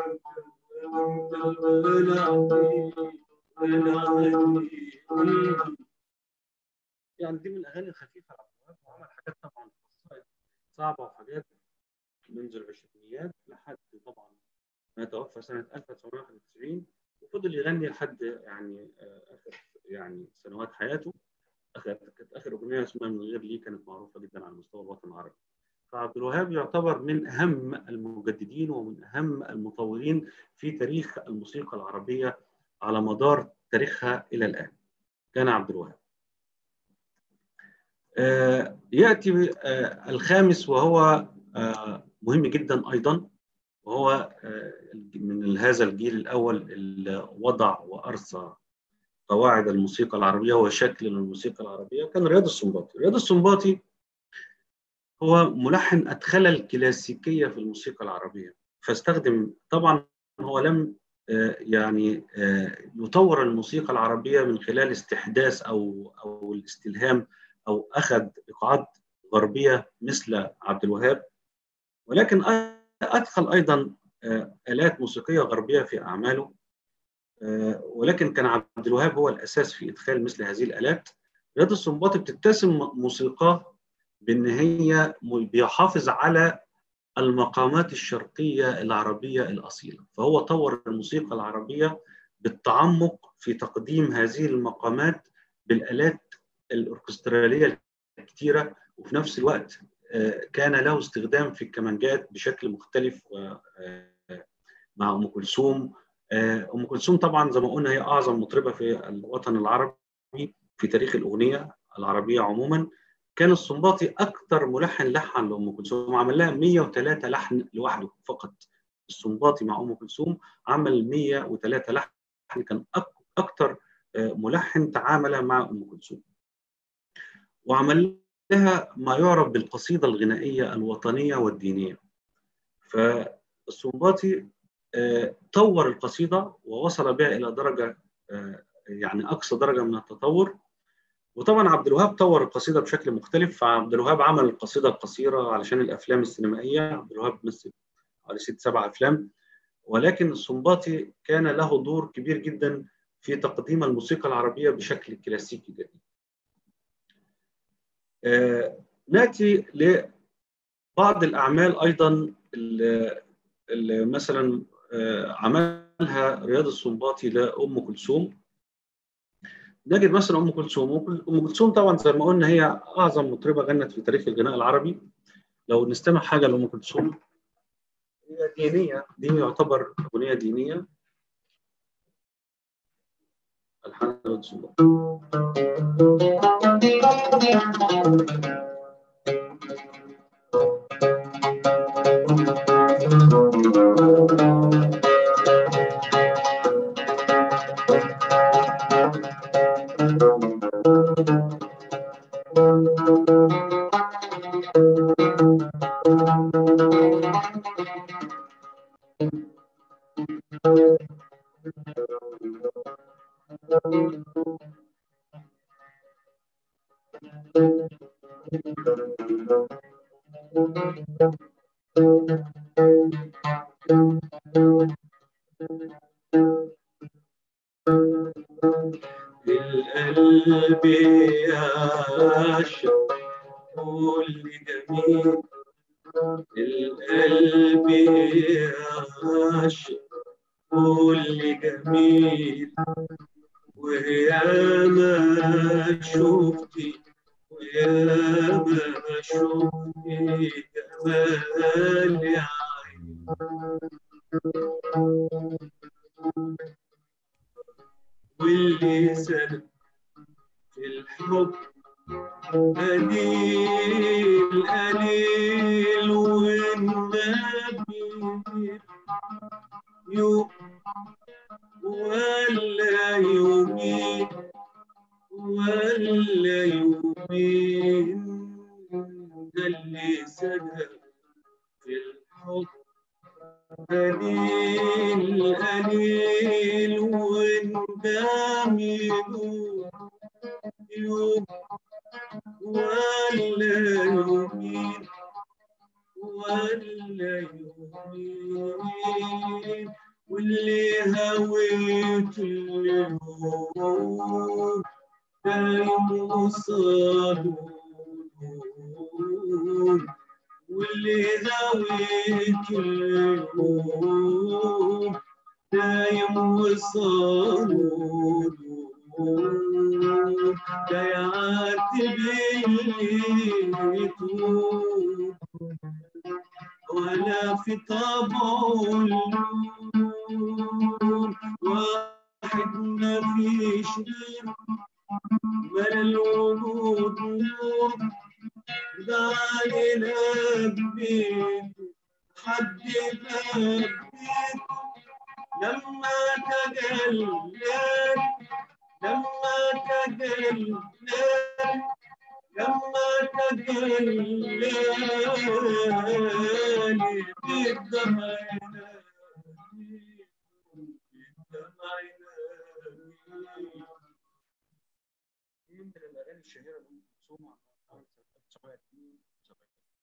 وانت عني عني قلبي يعني دي من الاغاني الخفيفه لعبد الوهاب وعمل حاجات طبعا قصائد صعبه وحاجات منذ العشرينيات لحد طبعا ما توفى سنه 1991 وفضل يغني لحد يعني اخر يعني سنوات حياته اخر كانت اخر اغنيه اسمها من غير ليه كانت معروفه جدا على مستوى الوطن العربي. فعبد الوهاب يعتبر من اهم المجددين ومن اهم المطورين في تاريخ الموسيقى العربيه على مدار تاريخها الى الان. كان عبد الوهاب. آه ياتي آه الخامس وهو آه مهم جدا ايضا وهو من هذا الجيل الاول اللي وضع وارسى قواعد الموسيقى العربيه وشكل الموسيقى العربيه كان رياض السنباطي، رياض السنباطي هو ملحن ادخل الكلاسيكيه في الموسيقى العربيه، فاستخدم طبعا هو لم يعني يطور الموسيقى العربيه من خلال استحداث او او الاستلهام او اخذ ايقاعات غربيه مثل عبد الوهاب ولكن ادخل ايضا الات موسيقيه غربيه في اعماله ولكن كان عبد الوهاب هو الاساس في ادخال مثل هذه الالات رياض السنباطي بتتسم موسيقاه بان هي بيحافظ على المقامات الشرقيه العربيه الاصيله فهو طور الموسيقى العربيه بالتعمق في تقديم هذه المقامات بالالات الاوركستراليه الكثيره وفي نفس الوقت كان له استخدام في الكمانجات بشكل مختلف مع ام كلثوم ام كلثوم طبعا زي ما قلنا هي اعظم مطربه في الوطن العربي في تاريخ الاغنيه العربيه عموما كان السنباطي اكثر ملحن لحن لام كلثوم عمل لها 103 لحن لوحده فقط السنباطي مع ام كلثوم عمل 103 لحن كان اكثر ملحن تعامل مع ام كلثوم وعمل لها ما يعرف بالقصيده الغنائيه الوطنيه والدينيه فالسنباطي طور القصيده ووصل بها الى درجه يعني اقصى درجه من التطور وطبعا عبد الوهاب طور القصيده بشكل مختلف فعبد الوهاب عمل القصيده القصيره علشان الافلام السينمائيه عبد الوهاب مثل حوالي ست سبع افلام ولكن السنباطي كان له دور كبير جدا في تقديم الموسيقى العربيه بشكل كلاسيكي جديد. آه ناتي لبعض الاعمال ايضا اللي, اللي مثلا آه عملها رياض السنباطي لام كلثوم نجد مثلا ام كلثوم ام كلثوم طبعا زي ما قلنا هي اعظم مطربه غنت في تاريخ الغناء العربي لو نستمع حاجه لام كلثوم هي دينيه دي يعتبر اغنيه دينيه الحان القلب يعشق كل جميل القلب يعشق كل جميل ويا ما شفتي ويا ما شفتي جمال يا عين واللي سلم في الحب قليل قليل والنبي يوم ولا يومين ولا يومين ده اللي سلم في الحب قليل قليل وندم يدوم يوم ولا يومين ولا يومين واللي هويت اليوم دايم وصالون واللي هويت اليوم دايم وصالون ده يعاتب اللي يتوب ولا في طبعه اللون واحد ما فيش غيره ولا الوجود نور ده علينا بيته حد بيته لما تجلى لما تجلى لما تجلى بالدمعنا الشهيره لام كلثوم عام 1972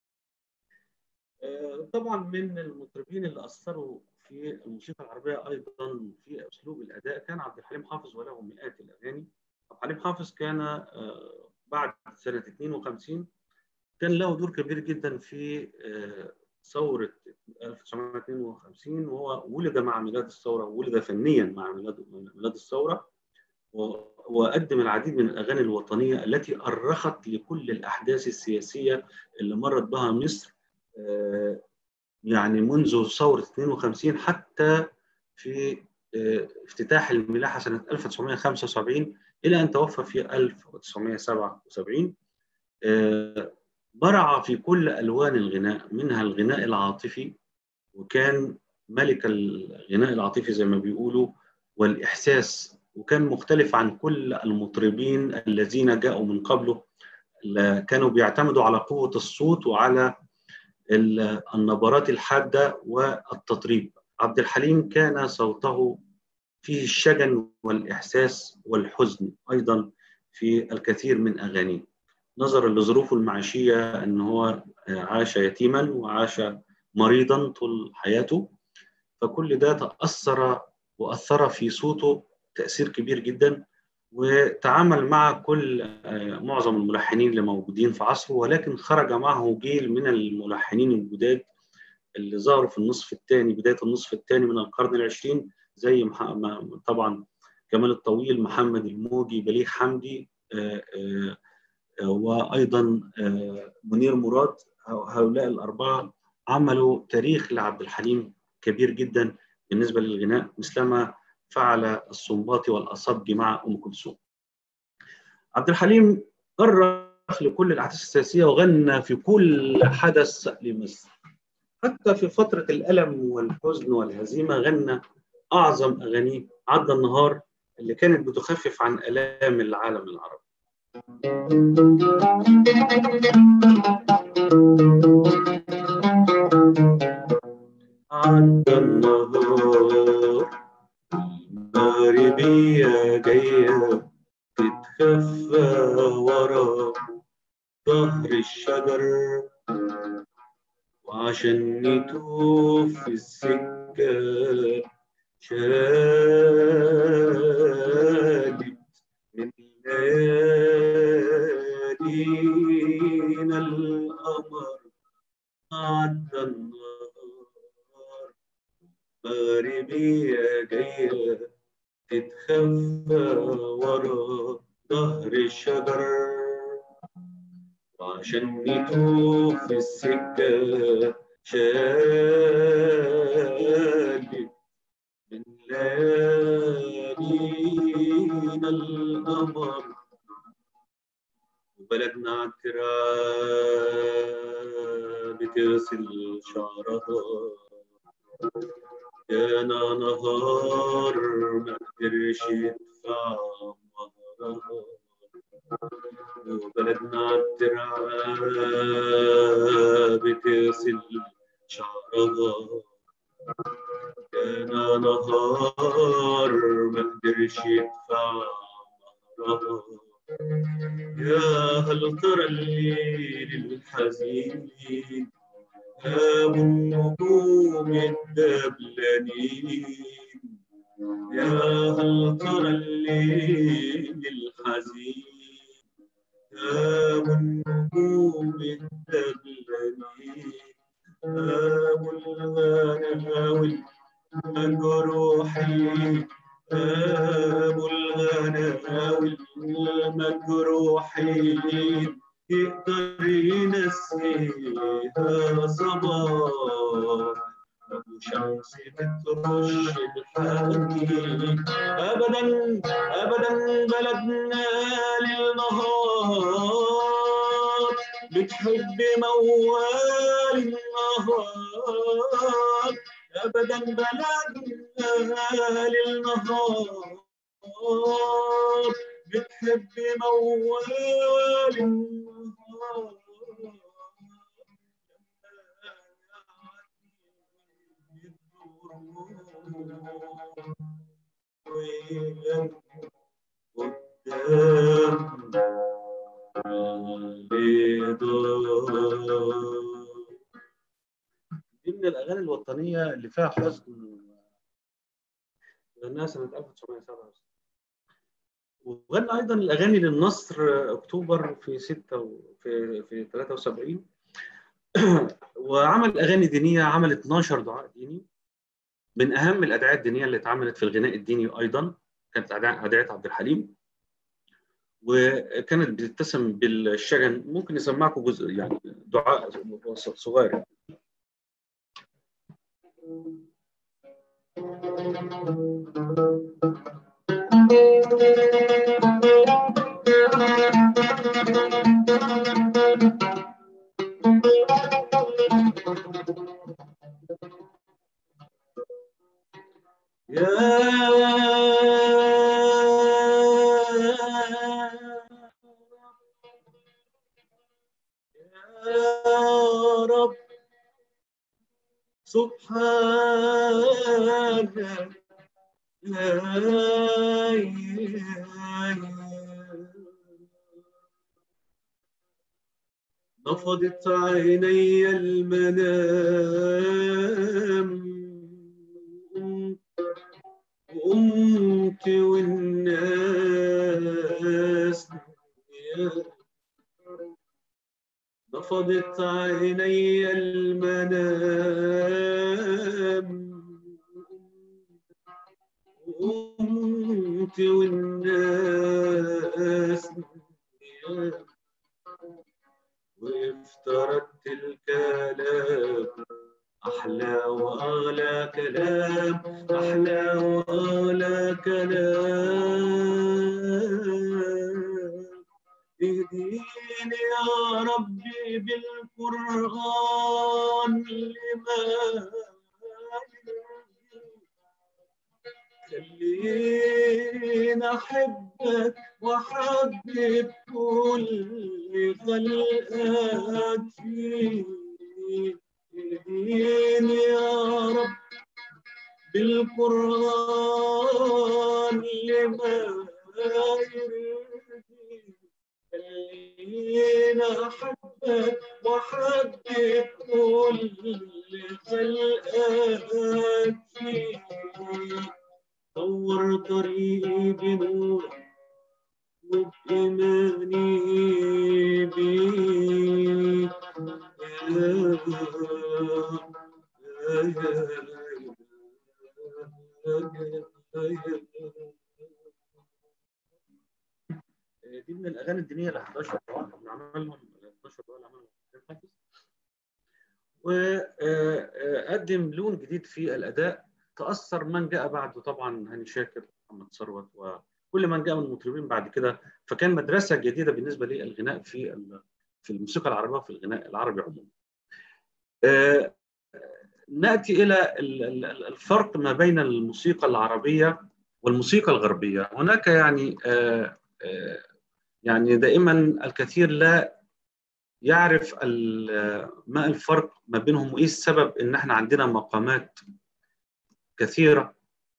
آه، طبعا من المطربين اللي اثروا في الموسيقى العربيه ايضا في اسلوب الاداء كان عبد الحليم حافظ وله مئات الاغاني عبد الحليم حافظ كان آه، بعد سنه 52 كان له دور كبير جدا في آه، ثوره 1952 وهو ولد مع ميلاد الثوره ولد فنيا مع ميلاد ميلاد الثوره و- وقدم العديد من الاغاني الوطنيه التي ارخت لكل الاحداث السياسيه اللي مرت بها مصر آه، يعني منذ ثوره 52 حتى في آه، افتتاح الملاحه سنه 1975 الى ان توفى في 1977 آه، برع في كل الوان الغناء منها الغناء العاطفي وكان ملك الغناء العاطفي زي ما بيقولوا والاحساس وكان مختلف عن كل المطربين الذين جاءوا من قبله لا- كانوا بيعتمدوا على قوه الصوت وعلى ال- النبرات الحاده والتطريب عبد الحليم كان صوته فيه الشجن والاحساس والحزن ايضا في الكثير من اغانيه نظرا لظروفه المعيشيه ان هو عاش يتيما وعاش مريضا طول حياته فكل ده تاثر واثر في صوته تاثير كبير جدا وتعامل مع كل آه، معظم الملحنين اللي موجودين في عصره ولكن خرج معه جيل من الملحنين الجداد اللي ظهروا في النصف الثاني بدايه النصف الثاني من القرن العشرين زي مح- ما- طبعا كمال الطويل محمد الموجي بليغ حمدي آه، آه، آه، وايضا آه، منير مراد هؤلاء الاربعه عملوا تاريخ لعبد الحليم كبير جدا بالنسبه للغناء مثلما فعل السنباطي والاصبجي مع ام كلثوم. عبد الحليم أرخ لكل الاحداث السياسيه وغنى في كل حدث لمصر. حتى في فتره الالم والحزن والهزيمه غنى اعظم اغانيه عدى النهار اللي كانت بتخفف عن الام العالم العربي. عدى النهار المغربية جاية تتخفى ورا ظهر الشجر وعشان نتوف في السكة شادت من ليالينا القمر عدى النهار مغربية جاية تتخفى ورا ظهر الشجر وعشان نتوه في السكة شادت من ليالينا القمر وبلدنا عالتراب بتغسل شعرها كان نهار ما قدرش يدفع مهرها وبلدنا عالتراب بتغسل شعرها كان نهار ما قدرش يدفع مهرها يا هل ترى الليل الحزين هاب النجوم الدبلانين يا هل ترى الليل الحزين هاب النجوم الدبلانين هاب الغناوي المجروحين هاب الغناوي المجروحين يقدر ينسيها صباح أبو شمس بترش الحنين أبدا أبدا بلدنا للنهار بتحب موال النهار أبدا بلدنا للنهار بتحب موال النهار قدام من الاغاني الوطنيه اللي فيها حزن غناها سنه 1967 وغنى ايضا الاغاني للنصر اكتوبر في 6 في في 73 وعمل اغاني دينيه عمل 12 دعاء ديني من اهم الادعيه الدينيه اللي اتعملت في الغناء الديني ايضا كانت ادعيه عبد الحليم وكانت بتتسم بالشجن ممكن نسمعكم جزء يعني دعاء صغير يا رب سبحانك نفضت عيني المنام قمت والناس نفضت عيني المنام قمت والناس وافترضت الكلام أحلى وأغلى كلام أحلى وأغلى كلام اهديني يا ربي بالقرآن لما خليني أحبك وأحبب كل خلقك فيه اهديني يا رب بالقرآن لما يرضي خلينا أحبك وأحبب كل خلقك فيه طور طريقي بنور وبإيماني بيك دي من الاغاني الدينيه ال 11 دعاء بنعملهم ال 11 دعاء اللي عملهم حافظ وقدم لون جديد في الاداء تاثر من جاء بعده طبعا هاني شاكر محمد ثروت وكل من جاء من المطربين بعد كده فكان مدرسه جديده بالنسبه للغناء في في الموسيقى العربيه وفي الغناء العربي عموما. آه ناتي الى الفرق ما بين الموسيقى العربيه والموسيقى الغربيه، هناك يعني آه آه يعني دائما الكثير لا يعرف ما الفرق ما بينهم وايه السبب ان احنا عندنا مقامات كثيره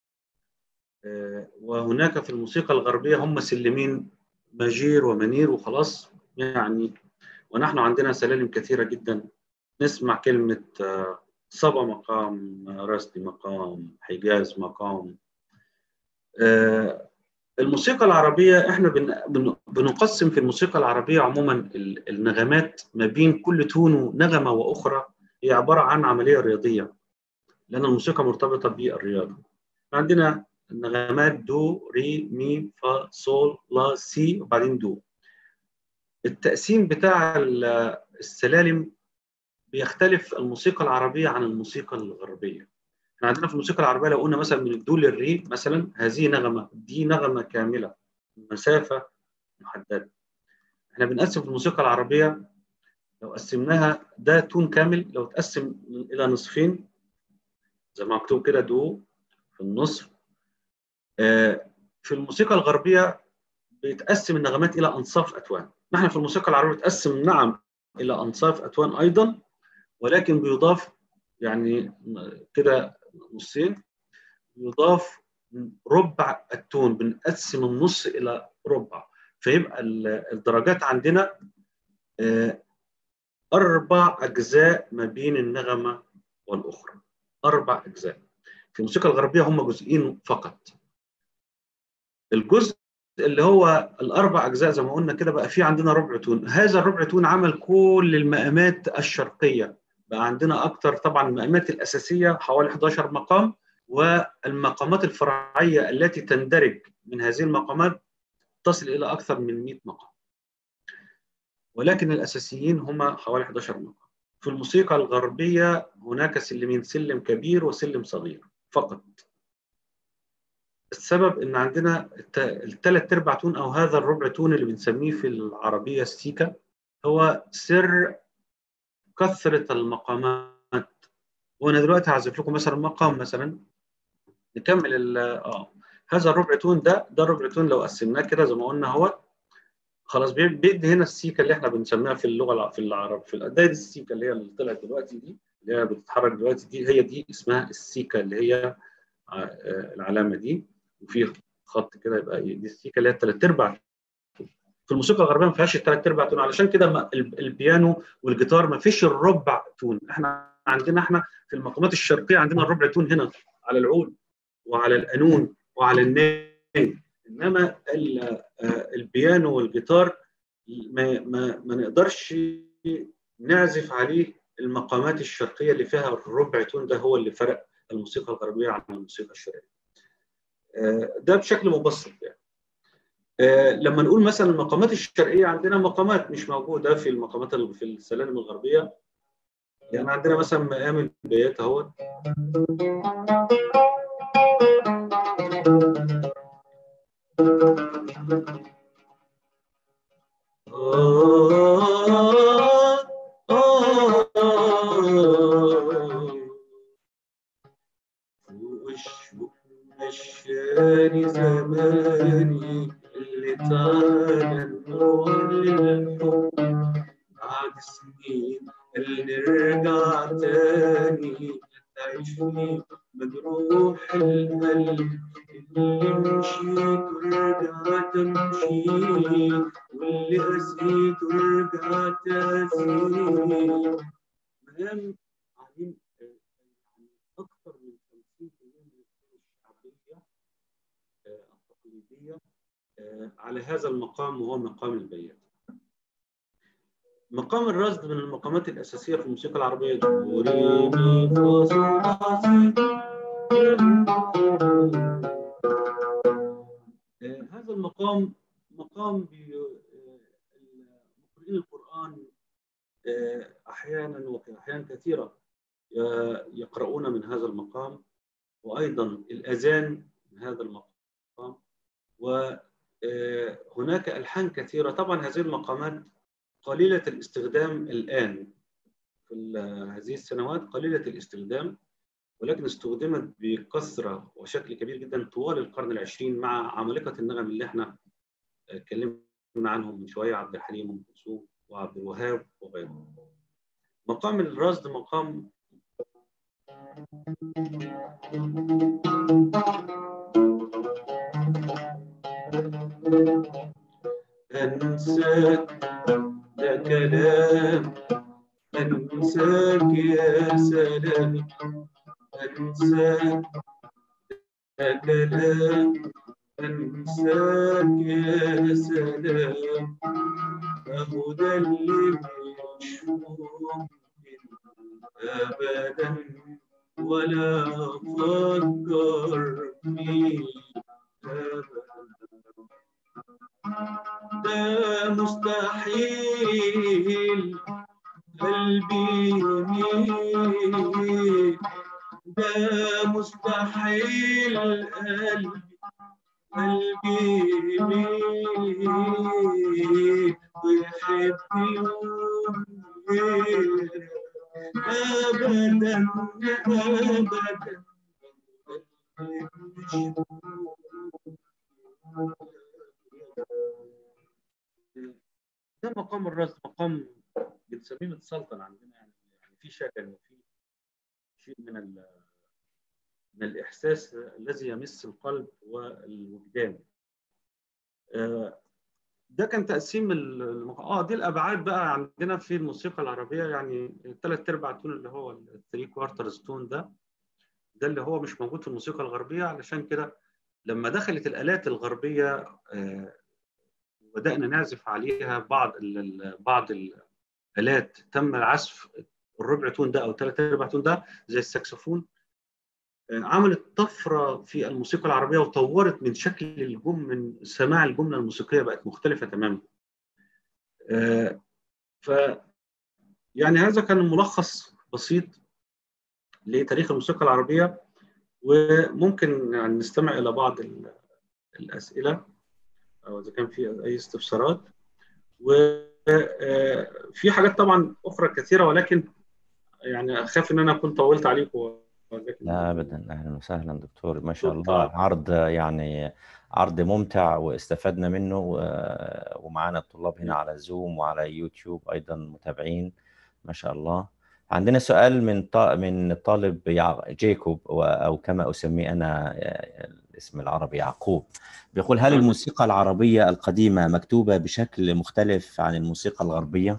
وهناك في الموسيقى الغربيه هم سلمين ماجير ومنير وخلاص يعني ونحن عندنا سلالم كثيرة جدا نسمع كلمة صبا مقام رسلي مقام حجاز مقام الموسيقى العربية احنا بنقسم في الموسيقى العربية عموما النغمات ما بين كل تون ونغمة وأخرى هي عبارة عن عملية رياضية لأن الموسيقى مرتبطة بالرياضة عندنا النغمات دو ري مي فا صول لا سي وبعدين دو التقسيم بتاع السلالم بيختلف الموسيقى العربية عن الموسيقى الغربية احنا عندنا في الموسيقى العربية لو قلنا مثلا من الدو للري مثلا هذه نغمة دي نغمة كاملة مسافة محددة احنا بنقسم في الموسيقى العربية لو قسمناها ده تون كامل لو تقسم إلى نصفين زي ما مكتوب كده دو في النصف في الموسيقى الغربية بيتقسم النغمات إلى أنصاف أتوان نحن في الموسيقى العربية بتقسم نعم إلى أنصاف أتوان أيضا ولكن بيضاف يعني كده نصين يضاف ربع التون بنقسم النص إلى ربع فيبقى الدرجات عندنا أربع أجزاء ما بين النغمة والاخرى اربع اجزاء في الموسيقى الغربيه هم جزئين فقط الجزء اللي هو الاربع اجزاء زي ما قلنا كده بقى في عندنا ربع تون هذا الربع تون عمل كل المقامات الشرقيه بقى عندنا اكتر طبعا المقامات الاساسيه حوالي 11 مقام والمقامات الفرعيه التي تندرج من هذه المقامات تصل الى اكثر من 100 مقام ولكن الاساسيين هم حوالي 11 مقام في الموسيقى الغربيه هناك سلمين سلم كبير وسلم صغير فقط السبب ان عندنا الثلاث ارباع تون او هذا الربع تون اللي بنسميه في العربيه السيكا هو سر كثره المقامات وانا دلوقتي هعزف لكم مثلا مقام مثلا نكمل ال اه هذا الربع تون ده ده الربع تون لو قسمناه كده زي ما قلنا هو خلاص بيدي هنا السيكا اللي احنا بنسميها في اللغه في العرب في ده السيكا اللي هي اللي طلعت دلوقتي دي اللي هي بتتحرك دلوقتي دي هي دي اسمها السيكا اللي هي العلامه دي وفي خط كده يبقى دي السيكا اللي هي الثلاث ارباع في الموسيقى الغربيه ما فيهاش الثلاث ارباع تون علشان كده البيانو والجيتار ما فيش الربع تون احنا عندنا احنا في المقامات الشرقيه عندنا الربع تون هنا على العود وعلى القانون وعلى الناي انما البيانو والجيتار ما, ما, ما نقدرش نعزف عليه المقامات الشرقيه اللي فيها الربع تون ده هو اللي فرق الموسيقى الغربيه عن الموسيقى الشرقيه. ده بشكل مبسط يعني. لما نقول مثلا المقامات الشرقيه عندنا مقامات مش موجوده في المقامات في السلالم الغربيه يعني عندنا مثلا مقام البيات اهوت مشاني زماني اللي تعالى نروح للحب بعد سنين اللي نرجع تاني تعيشني مجروح القلب اللي مشيت ورجعت امشي واللي قسيت ورجعت اسير مهم عاملين اكثر من 50% من الشعبيه التقليديه على هذا المقام وهو مقام البيات مقام الرصد من المقامات الأساسية في الموسيقى العربية دو ري مي فا صول لا سي هذا المقام مقام مقرئين القرآن أحيانا وفي أحيان كثيرة يقرؤون من هذا المقام وأيضا الأذان من هذا المقام وهناك ألحان كثيرة طبعا هذه المقامات قليلة الاستخدام الآن في هذه السنوات قليلة الاستخدام ولكن استخدمت بكثرة وشكل كبير جدا طوال القرن العشرين مع عمالقة النغم اللي احنا اتكلمنا عنهم من شوية عبد الحليم وأم كلثوم وعبد الوهاب وغيرهم. مقام الرصد مقام أنساك ده كلام أنساك يا سلام أنساك ده كلام أنساك يا سلام أهو ده اللي مش ممكن أبدا ولا أفكر فيه أبدا ده مستحيل قلبي يميل ده مستحيل قلبي قلبي يميل ويحب يوم أبدا أبدا ده مقام الرصد مقام بنسميه متسلطن عندنا يعني يعني في شكل وفي شيء من ال من الاحساس الذي يمس القلب والوجدان. ده كان تقسيم ال- الم- اه دي الابعاد بقى عندنا في الموسيقى العربيه يعني الثلاث ارباع تون اللي هو الثري كوارترز تون ده ده اللي هو مش موجود في الموسيقى الغربيه علشان كده لما دخلت الالات الغربيه آه، بدانا نعزف عليها بعض ال- ال- بعض الالات تم العزف الربع تون ده او ثلاث ارباع تون ده زي الساكسفون آه، عملت طفره في الموسيقى العربيه وطورت من شكل الجم من سماع الجمله الموسيقيه بقت مختلفه تماما. آه، ف يعني هذا كان ملخص بسيط لتاريخ الموسيقى العربيه وممكن يعني نستمع الى بعض ال- الاسئله او اذا كان في اي استفسارات وفي حاجات طبعا اخرى كثيره ولكن يعني اخاف ان انا اكون طولت عليكم ولكن لا ابدا اهلا وسهلا دكتور ما شاء شكراً. الله عرض يعني عرض ممتع واستفدنا منه و- ومعانا الطلاب هنا على زوم وعلى يوتيوب ايضا متابعين ما شاء الله عندنا سؤال من ط- من الطالب يع- جيكوب و- او كما اسميه انا آه، الاسم العربي يعقوب بيقول هل الموسيقى العربيه القديمه مكتوبه بشكل مختلف عن الموسيقى الغربيه؟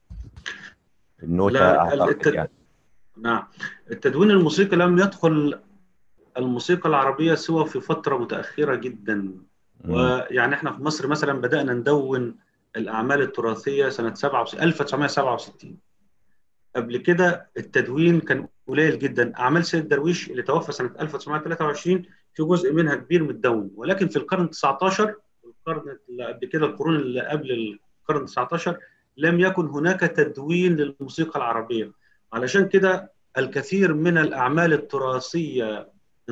النوتة لا، اعتقد الت- يعني نعم التدوين الموسيقي لم يدخل الموسيقى العربية سوى في فترة متأخرة جدا مم. ويعني احنا في مصر مثلا بدأنا ندون الأعمال التراثية سنة 67 1967 قبل كده التدوين كان قليل جدا أعمال سيد درويش اللي توفى سنة 1923 في جزء منها كبير متدون ولكن في القرن 19 القرن اللي قبل كده القرون اللي قبل القرن 19 لم يكن هناك تدوين للموسيقى العربية علشان كده الكثير من الأعمال التراثية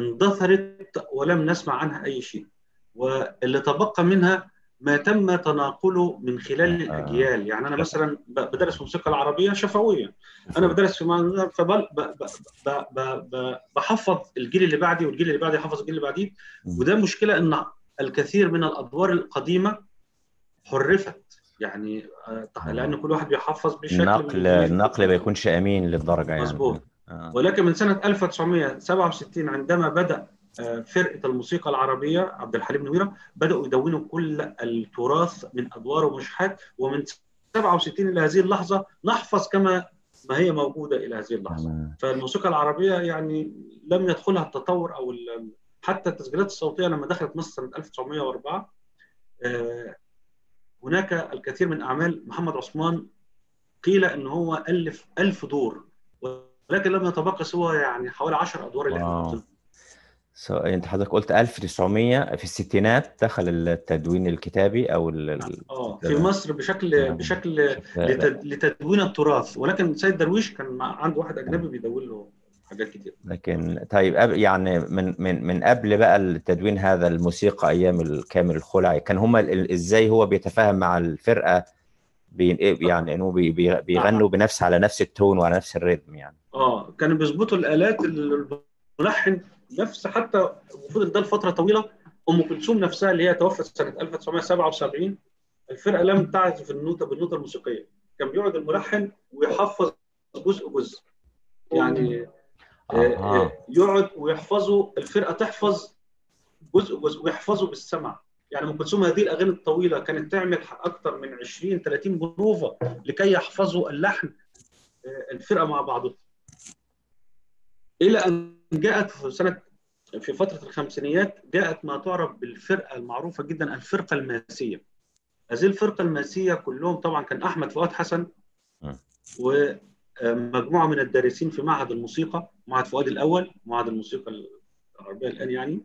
اندثرت ولم نسمع عنها أي شيء واللي تبقى منها ما تم تناقله من خلال آه. الأجيال يعني أنا مثلا ب- بدرس الموسيقى العربية شفوية أنا بدرس في مع- فبل ب- ب- ب- ب- ب- بحفظ الجيل اللي بعدي والجيل اللي بعدي يحفظ الجيل اللي بعديه مم. وده مشكلة إن الكثير من الأدوار القديمة حرفت يعني آه، لأن كل واحد بيحفظ بشكل النقل النقل ما يكونش امين للدرجه يعني مظبوط. آه. ولكن من سنة 1967 عندما بدأ آه، فرقة الموسيقى العربية عبد الحليم نويرة بدأوا يدونوا كل التراث من أدوار ومشحات ومن 67 إلى هذه اللحظة نحفظ كما ما هي موجودة إلى هذه اللحظة تمام. فالموسيقى العربية يعني لم يدخلها التطور أو ال- حتى التسجيلات الصوتية لما دخلت مصر سنة 1904 آه، هناك الكثير من أعمال محمد عثمان قيل أن هو ألف ألف دور ولكن لم يتبقى سوى يعني حوالي 10 أدوار اللي احنا واو. حافظينها. so, انت حضرتك قلت 1900 في الستينات دخل التدوين الكتابي او ال- ال- اه في مصر بشكل نعم. بشكل لتد- لتدوين التراث ولكن سيد درويش كان مع- عنده واحد اجنبي بيدون له حاجات كتير لكن طيب أب- يعني من من من قبل بقى التدوين هذا الموسيقى ايام الكامل الخلعي كان هما ال- ازاي هو بيتفاهم مع الفرقه بي يعني انه بي- بي- بيغنوا بنفس على نفس التون وعلى نفس الريتم يعني اه كانوا بيظبطوا الالات الملحن نفس حتى وفضل ده لفتره طويله ام كلثوم نفسها اللي هي توفت سنه 1977 الفرقه لم تعزف النوته بالنوته الموسيقيه كان بيقعد الملحن ويحفظ جزء جزء يعني آه، اها آه، يقعد ويحفظوا الفرقه تحفظ جزء جزء ويحفظوا بالسمع يعني ام كلثوم هذه الاغاني الطويله كانت تعمل اكثر من 20 30 بروفه لكي يحفظوا اللحن آه، الفرقه مع بعضها الى ان جاءت في سنه في فتره الخمسينيات جاءت ما تعرف بالفرقه المعروفه جدا الفرقه الماسيه هذه الفرقه الماسيه كلهم طبعا كان احمد فؤاد حسن م. ومجموعه من الدارسين في معهد الموسيقى معهد فؤاد الاول معهد الموسيقى العربيه الان يعني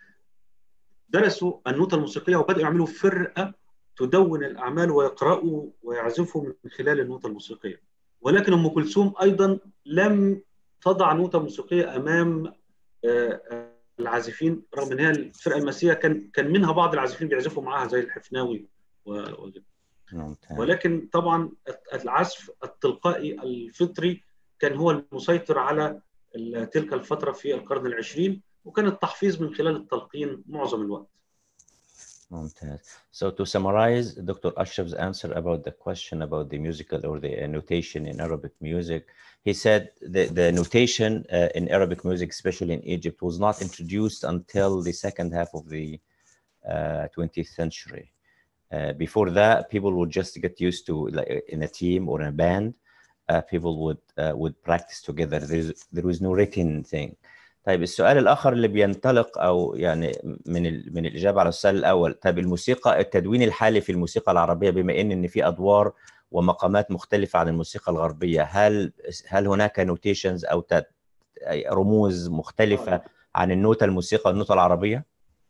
درسوا النوتة الموسيقية وبدأوا يعملوا فرقة تدون الأعمال ويقرأوا ويعزفوا من خلال النوتة الموسيقية ولكن أم كلثوم أيضا لم تضع نوتة موسيقية أمام آه، آه، العازفين رغم أن هي الفرقة الماسية كان كان منها بعض العازفين بيعزفوا معاها زي الحفناوي و- وغيره. ممتاز ولكن طبعا العزف التلقائي الفطري كان هو المسيطر على ال- تلك الفترة في القرن العشرين وكان التحفيظ من خلال التلقين معظم الوقت ممتاز. So to summarize Dr. Ashraf's answer about the question about the musical or the uh, notation in Arabic music, he said the, the notation uh, in Arabic music, especially in Egypt, was not introduced until the second half of the uh, 20th century. Uh, before that, people would just get used to like in a team or in a band. Uh, people would uh, would practice together. There is there was no written thing. طيب السؤال الآخر اللي بينطلق أو يعني من ال... من الإجابة على السؤال الأول طيب الموسيقى التدوين الحالي في الموسيقى العربية بما إن إن في أدوار ومقامات مختلفة عن الموسيقى الغربية هل هل هناك نوتيشنز أو ت... أي رموز مختلفة عن النوتة الموسيقى النوتة العربية؟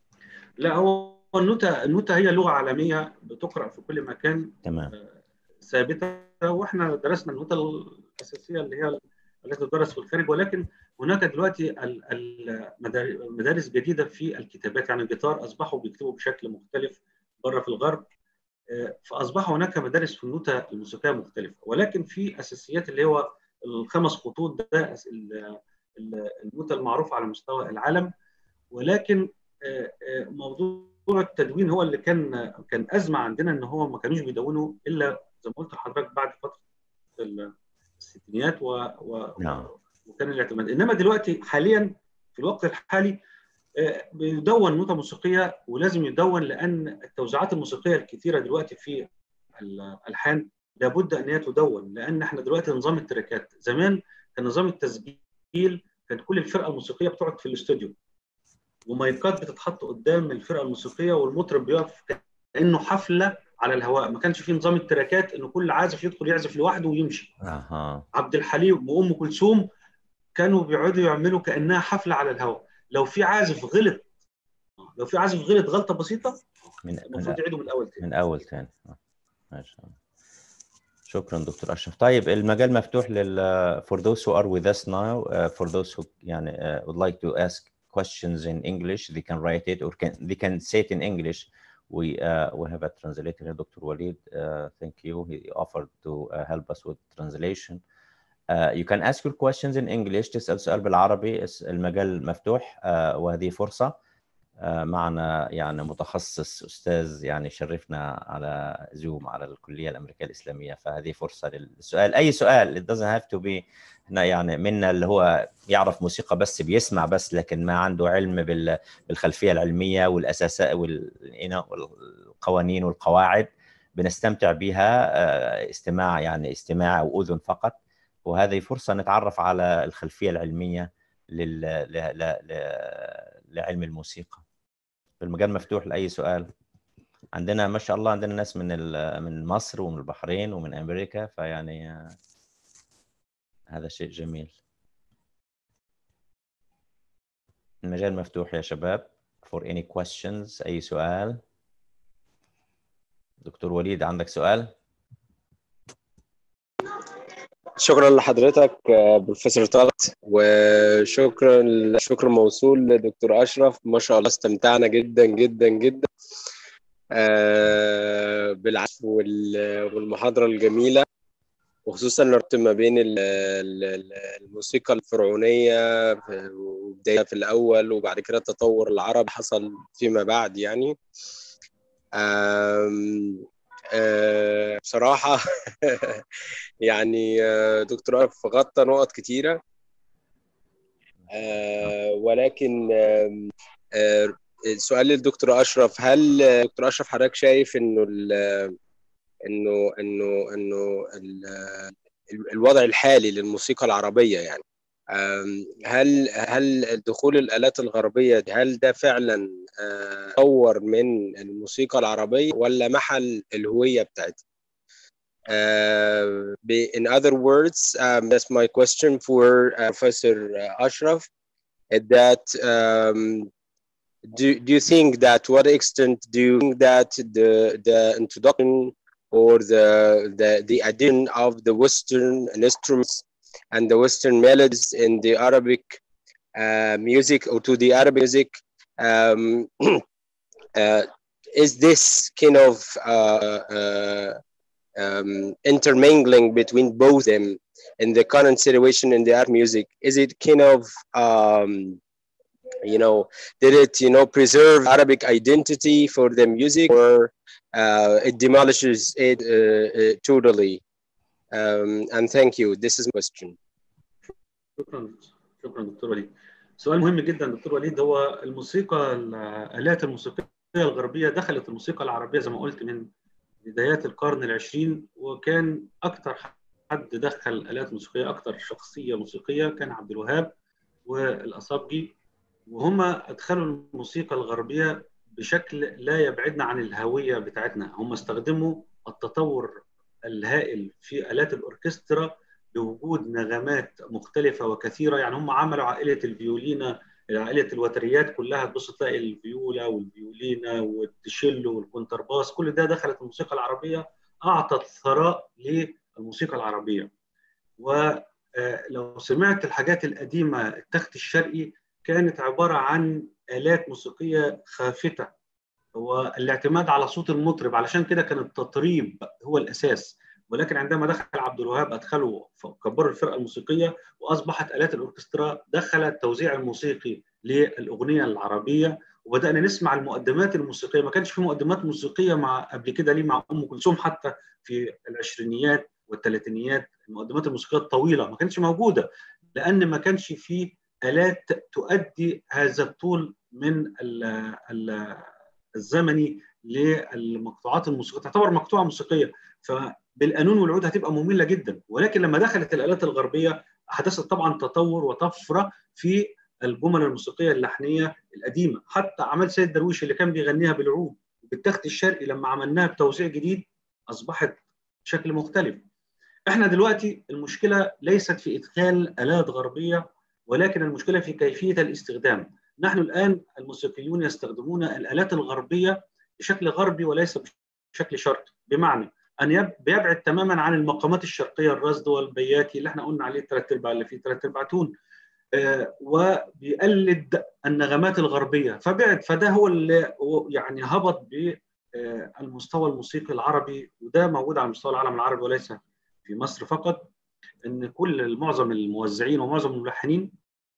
لا هو النوتة النوتة هي لغة عالمية بتقرأ في كل مكان تمام ثابتة واحنا درسنا النوتة الأساسية اللي هي التي تدرس في الخارج ولكن هناك دلوقتي ال- ال- مدار- مدارس جديدة في الكتابات يعني الجيتار أصبحوا بيكتبوا بشكل مختلف بره في الغرب آه، فأصبح هناك مدارس في النوتة الموسيقية مختلفة ولكن في أساسيات اللي هو الخمس خطوط ده ال- ال- النوتة المعروفة على مستوى العالم ولكن آه، آه، موضوع التدوين هو اللي كان كان أزمة عندنا إن هو ما كانوش بيدونوا إلا زي ما قلت لحضرتك بعد فترة ال- الستينيات و, و... نعم. وكان الاعتماد انما دلوقتي حاليا في الوقت الحالي آه، بيدون نوتة موسيقية ولازم يدون لأن التوزيعات الموسيقية الكثيرة دلوقتي في الألحان لابد أن هي تدون لأن احنا دلوقتي نظام التراكات زمان كان نظام التسجيل كان كل الفرقة الموسيقية بتقعد في الاستوديو ومايكات بتتحط قدام الفرقة الموسيقية والمطرب بيقف كأنه حفلة على الهواء ما كانش في نظام التراكات انه كل عازف يدخل يعزف لوحده ويمشي اها عبد الحليم وام كلثوم كانوا بيقعدوا يعملوا كانها حفله على الهواء لو في عازف غلط لو في عازف غلط غلطه بسيطه من المفروض من, يعيدوا من الاول تاني من اول تاني آه. ما شاء الله شكرا دكتور اشرف طيب المجال مفتوح لل for those who are with us now uh, for those who يعني uh, would like to ask questions in English they can write it or can they can say it in English we uh, we have a translator here Dr. Walid uh, thank you he offered to uh, help us with translation uh, you can ask your questions in English تسأل سؤال بالعربي اس- المجال مفتوح uh, وهذه فرصة آه، معنا يعني متخصص استاذ يعني شرفنا على زوم على الكليه الامريكيه الاسلاميه فهذه فرصه للسؤال اي سؤال it doesn't have to be احنا يعني منا اللي هو يعرف موسيقى بس بيسمع بس لكن ما عنده علم بال- بالخلفيه العلميه والاساسات وال you know، والقوانين والقواعد بنستمتع بها آه، استماع يعني استماع او اذن فقط وهذه فرصه نتعرف على الخلفيه العلميه لل... ل... ل... ل... لعلم الموسيقى المجال مفتوح لاي سؤال عندنا ما شاء الله عندنا ناس من ال... من مصر ومن البحرين ومن امريكا فيعني آه، هذا شيء جميل المجال مفتوح يا شباب for any questions اي سؤال دكتور وليد عندك سؤال شكرا لحضرتك آه، بروفيسور طلعت وشكرا شكر موصول لدكتور اشرف ما شاء الله استمتعنا جدا جدا جدا آه، بالعزف وال- والمحاضره الجميله وخصوصا الربط ما بين ال- ال- ال- الموسيقى الفرعونيه في- وبداية في الاول وبعد كده التطور العربي حصل فيما بعد يعني آم، آه، بصراحه يعني آه، دكتور أشرف غطى نقط كتيرة آه، ولكن آم، آه، السؤال للدكتور أشرف هل آه، دكتور أشرف حضرتك شايف إنه ال- إنه إنه إنه ال- الوضع الحالي للموسيقى العربية يعني آم، هل هل دخول الآلات الغربية دي، هل ده فعلا آه، طور من الموسيقى العربية ولا محل الهوية بتاعتها؟ Uh, be- in other words, um, that's my question for uh, Professor uh, Ashraf. is That um, do do you think that what extent do you think that the the introduction or the the the addition of the Western instruments and the Western melodies in the Arabic uh, music or to the Arabic music um, uh, is this kind of uh, uh, um, intermingling between both them in the current situation in the art music is it kind of um, you know did it you know preserve arabic identity for the music or uh, it demolishes it uh, uh, totally um, and thank you this is my question شكرا شكرا دكتور وليد سؤال مهم جدا دكتور وليد هو الموسيقى الآلات الموسيقية الغربيه دخلت الموسيقى العربيه زي ما قلت من بدايات القرن العشرين وكان اكثر حد دخل الات موسيقيه اكثر شخصيه موسيقيه كان عبد الوهاب والاصابجي وهم ادخلوا الموسيقى الغربيه بشكل لا يبعدنا عن الهويه بتاعتنا هم استخدموا التطور الهائل في الات الاوركسترا بوجود نغمات مختلفه وكثيره يعني هم عملوا عائله الفيولينا عائله الوتريات كلها تبص تلاقي الفيولا والفيولينا والتشيلو والكونترباس كل ده دخلت الموسيقى العربيه اعطت ثراء للموسيقى العربيه ولو سمعت الحاجات القديمه التخت الشرقي كانت عباره عن الات موسيقيه خافته هو الاعتماد على صوت المطرب علشان كده كان التطريب هو الاساس ولكن عندما دخل عبد الوهاب ادخلوا كبروا الفرقه الموسيقيه واصبحت الات الاوركسترا دخل التوزيع الموسيقي للاغنيه العربيه وبدانا نسمع المقدمات الموسيقيه ما كانش في مقدمات موسيقيه مع قبل كده ليه مع ام كلثوم حتى في العشرينيات والثلاثينيات المقدمات الموسيقيه الطويله ما كانتش موجوده لان ما كانش في الات تؤدي هذا الطول من ال ال الزمني للمقطوعات الموسيقيه تعتبر مقطوعه موسيقيه فبالقانون والعود هتبقى ممله جدا ولكن لما دخلت الالات الغربيه حدثت طبعا تطور وطفره في الجمل الموسيقيه اللحنيه القديمه حتى اعمال سيد درويش اللي كان بيغنيها بالعود بالتخت الشرقي لما عملناها بتوزيع جديد اصبحت بشكل مختلف احنا دلوقتي المشكله ليست في ادخال الات غربيه ولكن المشكله في كيفيه الاستخدام نحن الان الموسيقيون يستخدمون الالات الغربيه بشكل غربي وليس بشكل شرقي بمعنى ان بيبعد تماما عن المقامات الشرقيه الرصد والبياتي اللي احنا قلنا عليه الثلاث ارباع اللي فيه ثلاث ارباع تون آه وبيقلد النغمات الغربيه فبعد فده هو اللي يعني هبط بالمستوى الموسيقي العربي وده موجود على مستوى العالم العربي وليس في مصر فقط ان كل معظم الموزعين ومعظم الملحنين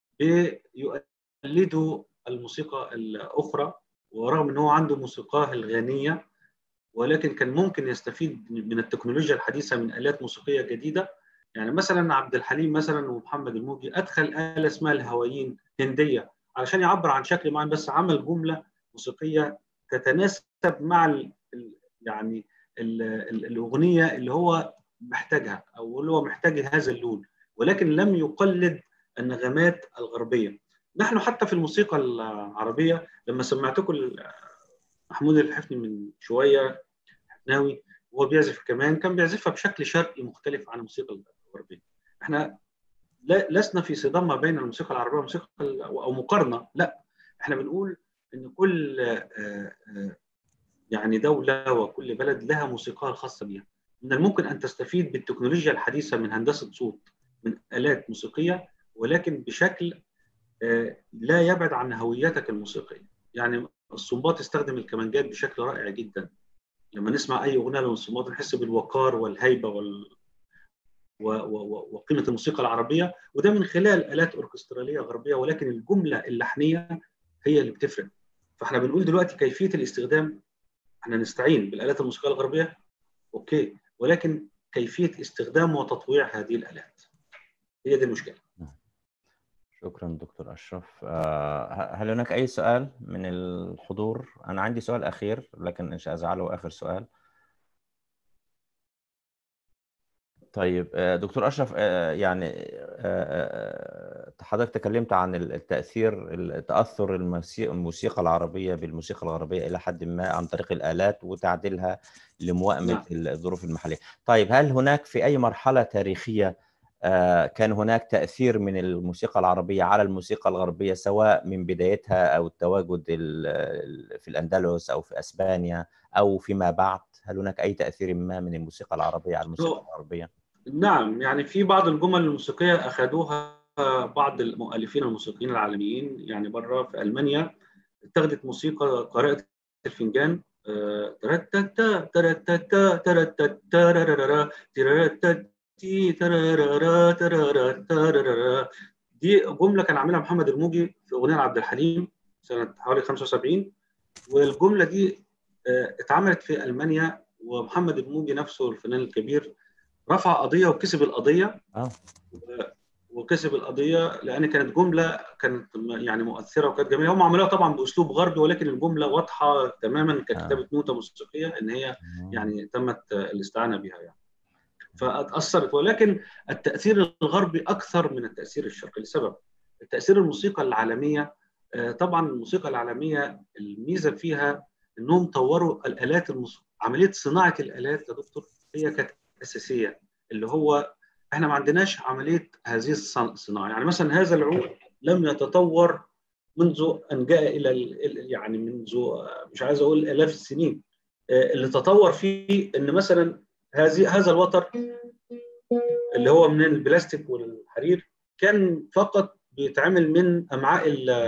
بيقلدوا الموسيقى الاخرى ورغم ان هو عنده موسيقاه الغنيه ولكن كان ممكن يستفيد من التكنولوجيا الحديثه من الات موسيقيه جديده يعني مثلا عبد الحليم مثلا ومحمد الموجي ادخل اله اسمها الهوايين هنديه علشان يعبر عن شكل معين بس عمل جمله موسيقيه تتناسب مع ال يعني ال الاغنيه اللي هو محتاجها او اللي هو محتاج هذا اللون ولكن لم يقلد النغمات الغربيه نحن حتى في الموسيقى العربيه لما سمعتكم محمود الحفني من شويه حفناوي وهو بيعزف كمان كان بيعزفها بشكل شرقي مختلف عن الموسيقى الغربيه احنا لسنا في صدام ما بين الموسيقى العربيه والموسيقى او مقارنه لا احنا بنقول ان كل يعني دوله وكل بلد لها موسيقاها الخاصه بها من الممكن ان تستفيد بالتكنولوجيا الحديثه من هندسه صوت من الات موسيقيه ولكن بشكل لا يبعد عن هويتك الموسيقيه يعني الصنباط استخدم الكمانجات بشكل رائع جدا لما نسمع اي اغنيه للصنباط نحس بالوقار والهيبه وال... و... و... وقيمه الموسيقى العربيه وده من خلال الات اوركستراليه غربيه ولكن الجمله اللحنيه هي اللي بتفرق فاحنا بنقول دلوقتي كيفيه الاستخدام احنا نستعين بالالات الموسيقيه الغربيه اوكي ولكن كيفيه استخدام وتطويع هذه الالات هي دي المشكله شكرا دكتور اشرف هل هناك اي سؤال من الحضور انا عندي سؤال اخير لكن ان شاء اجعله اخر سؤال طيب دكتور اشرف يعني حضرتك تكلمت عن التاثير تاثر الموسيقى العربيه بالموسيقى الغربيه الى حد ما عن طريق الالات وتعديلها لمواءمه الظروف المحليه طيب هل هناك في اي مرحله تاريخيه كان هناك تاثير من الموسيقى العربيه على الموسيقى الغربيه سواء من بدايتها او التواجد في الاندلس او في اسبانيا او فيما بعد هل هناك اي تاثير ما من الموسيقى العربيه على الموسيقى الغربيه نعم يعني في بعض الجمل الموسيقيه اخذوها بعض المؤلفين الموسيقيين العالميين يعني بره في المانيا اتخذت موسيقى قارئه الفنجان ترتتا ترتتا ترتتا ترتتا تي ترارا ترارا ترارا دي جمله كان عاملها محمد الموجي في اغنيه لعبد الحليم سنه حوالي 75 والجمله دي اتعملت في المانيا ومحمد الموجي نفسه الفنان الكبير رفع قضيه وكسب القضيه اه وكسب القضيه لان كانت جمله كانت يعني مؤثره وكانت جميله هم عملوها طبعا باسلوب غربي ولكن الجمله واضحه تماما ككتابه نوته موسيقيه ان هي يعني تمت الاستعانه بها يعني فاتاثرت ولكن التاثير الغربي اكثر من التاثير الشرقي لسبب التاثير الموسيقى العالميه آه، طبعا الموسيقى العالميه الميزه فيها انهم طوروا الالات الموسيقى عمليه صناعه الالات يا دكتور هي كانت اساسيه اللي هو احنا ما عندناش عمليه هذه الصناعه يعني مثلا هذا العود لم يتطور منذ ان جاء الى يعني منذ مش عايز اقول الاف السنين آه، اللي تطور فيه ان مثلا هذه هذا الوتر اللي هو من البلاستيك والحرير كان فقط بيتعمل من امعاء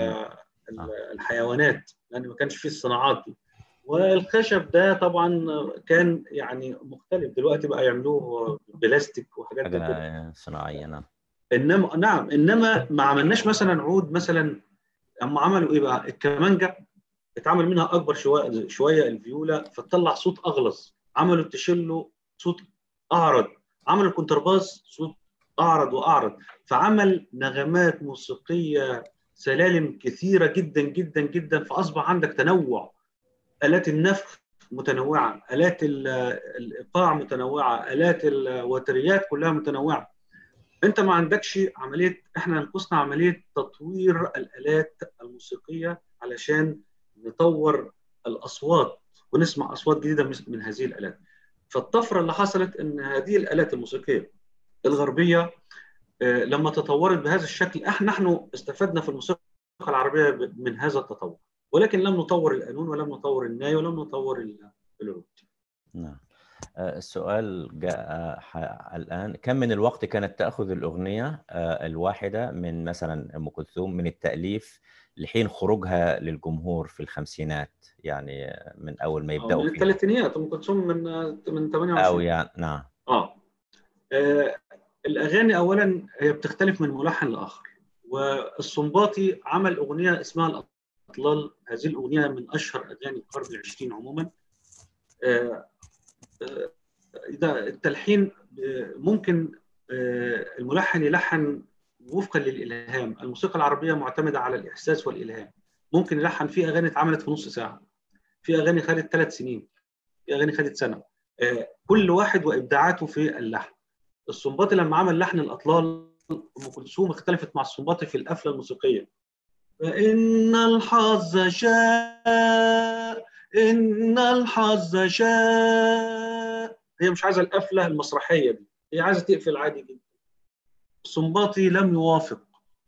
الحيوانات لان ما كانش فيه الصناعات دي والخشب ده طبعا كان يعني مختلف دلوقتي بقى يعملوه بلاستيك وحاجات كده صناعيه نعم انما نعم انما ما عملناش مثلا عود مثلا اما عملوا ايه بقى الكمانجه اتعمل منها اكبر شويه شويه الفيولا فتطلع صوت اغلظ عملوا التشيلو صوت اعرض عملوا الكونترباس صوت اعرض واعرض فعمل نغمات موسيقيه سلالم كثيره جدا جدا جدا فاصبح عندك تنوع الات النفخ متنوعه الات الايقاع متنوعه الات الوتريات كلها متنوعه انت ما عندكش عمليه احنا نقصنا عمليه تطوير الالات الموسيقيه علشان نطور الاصوات ونسمع اصوات جديده من هذه الالات فالطفره اللي حصلت ان هذه الالات الموسيقيه الغربيه آه، لما تطورت بهذا الشكل احنا نحن استفدنا في الموسيقى العربيه من هذا التطور ولكن لم نطور القانون ولم نطور الناي ولم نطور العود نعم آه، السؤال جاء الآن كم من الوقت كانت تأخذ الأغنية آه، الواحدة من مثلا أم كلثوم من التأليف لحين خروجها للجمهور في الخمسينات يعني من أول ما يبدأوا من الثلاثينيات أم كلثوم من من 28 أو يعني نعم آه. آه الأغاني أولا هي بتختلف من ملحن لآخر والصنباطي عمل أغنية اسمها اطلال هذه الاغنيه من اشهر اغاني القرن العشرين عموما آه، آه، اذا التلحين آه، ممكن الملحن يلحن وفقا للالهام الموسيقى العربيه معتمده على الاحساس والالهام ممكن يلحن في اغاني اتعملت في نص ساعه في اغاني خدت ثلاث سنين في اغاني خدت سنه كل واحد وابداعاته في اللحن الصنباطي لما عمل لحن الاطلال ام كلثوم اختلفت مع الصنباطي في القفله الموسيقيه فإن الحظ شاء إن الحظ شاء هي مش عايزة القفلة المسرحية دي هي عايزة تقفل عادي جدا السنباطي لم يوافق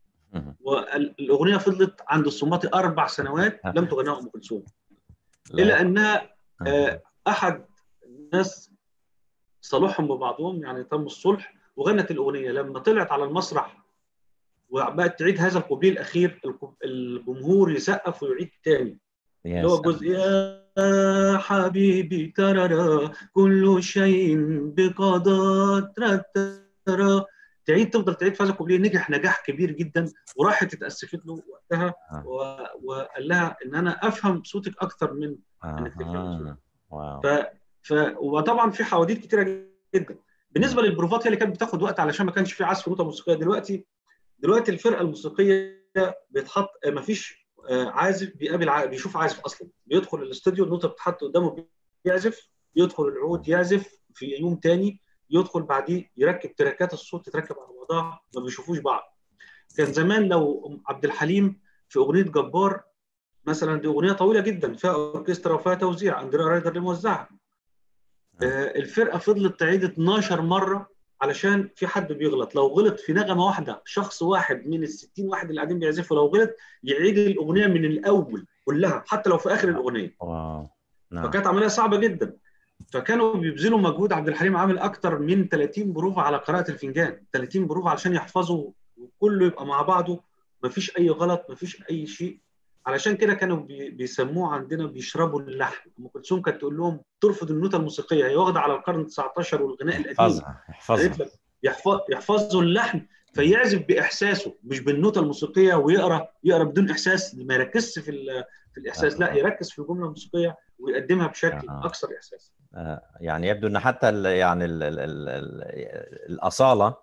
والأغنية فضلت عند السنباطي أربع سنوات لم تغنيها أم كلثوم إلا أنها آه، أحد الناس صالحهم ببعضهم يعني تم الصلح وغنت الأغنية لما طلعت على المسرح وبقت تعيد هذا الكوبليه الاخير الجمهور يسقف ويعيد تاني اللي هو جزء يا حبيبي ترى كل شيء بقضاء ترى تعيد تفضل تعيد في هذا الكوبليه نجح نجاح كبير جدا وراحت اتاسفت له وقتها آه. وقال لها ان انا افهم صوتك اكثر من انك تفهم ف... ف... وطبعا في حواديت كتيره جدا بالنسبه للبروفات هي اللي كانت بتاخد وقت علشان ما كانش في عزف نوته موسيقيه دلوقتي دلوقتي الفرقه الموسيقيه بيتحط ما فيش آه، عازف بيقابل عازف بيشوف عازف اصلا بيدخل الاستوديو النوته بتتحط قدامه بيعزف يدخل العود يعزف في يوم تاني يدخل بعديه يركب تراكات الصوت تتركب على بعضها ما بيشوفوش بعض كان زمان لو عبد الحليم في اغنيه جبار مثلا دي اغنيه طويله جدا فيها اوركسترا وفيها توزيع اندريا رايدر اللي موزعها آه، الفرقه فضلت تعيد 12 مره علشان في حد بيغلط لو غلط في نغمه واحده شخص واحد من ال 60 واحد اللي قاعدين بيعزفوا لو غلط يعيد الاغنيه من الاول كلها حتى لو في اخر الاغنيه واو نعم. فكانت عمليه صعبه جدا فكانوا بيبذلوا مجهود عبد الحليم عامل اكتر من 30 بروفه على قراءه الفنجان 30 بروفه علشان يحفظوا وكله يبقى مع بعضه مفيش اي غلط مفيش اي شيء علشان كده كانوا بيسموه عندنا بيشربوا اللحن ام كلثوم كانت تقول لهم ترفض النوتة الموسيقيه هي واخده على القرن 19 والغناء القديم يحفظها يحفظها يحفظ يحفظوا اللحن فيعزف باحساسه مش بالنوتة الموسيقيه ويقرا يقرا بدون احساس ما يركزش في في الاحساس لا يركز في الجمله الموسيقيه ويقدمها بشكل اكثر احساس آه، يعني يبدو ان حتى ال يعني ال ال ال الاصاله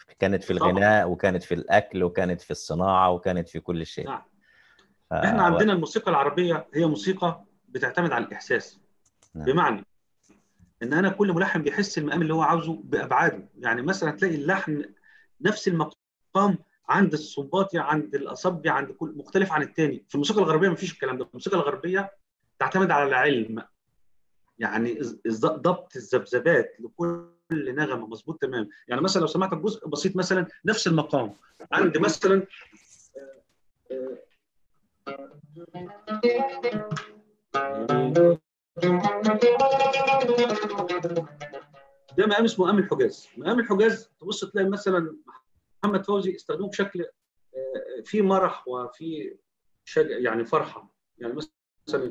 كانت في طبعاً. الغناء وكانت في الاكل وكانت في الصناعه وكانت في كل شيء نعم. ف- احنا عندنا الموسيقى العربيه هي موسيقى بتعتمد على الاحساس نعم. بمعنى ان انا كل ملحن بيحس المقام اللي هو عاوزه بابعاده يعني مثلا تلاقي اللحن نفس المقام عند الصنباطي عند الاصبي عند كل مختلف عن الثاني في الموسيقى الغربيه مفيش الكلام ده الموسيقى الغربيه تعتمد على العلم يعني إز- إز- ضبط الذبذبات لكل نغمه مظبوط تمام يعني مثلا لو سمعت جزء بسيط مثلا نفس المقام عند مثلا آه، آه، ده مقام اسمه مقام الحجاز مقام الحجاز تبص تلاقي مثلا محمد فوزي استخدمه بشكل آه، في مرح وفي شج... يعني فرحه يعني مثلا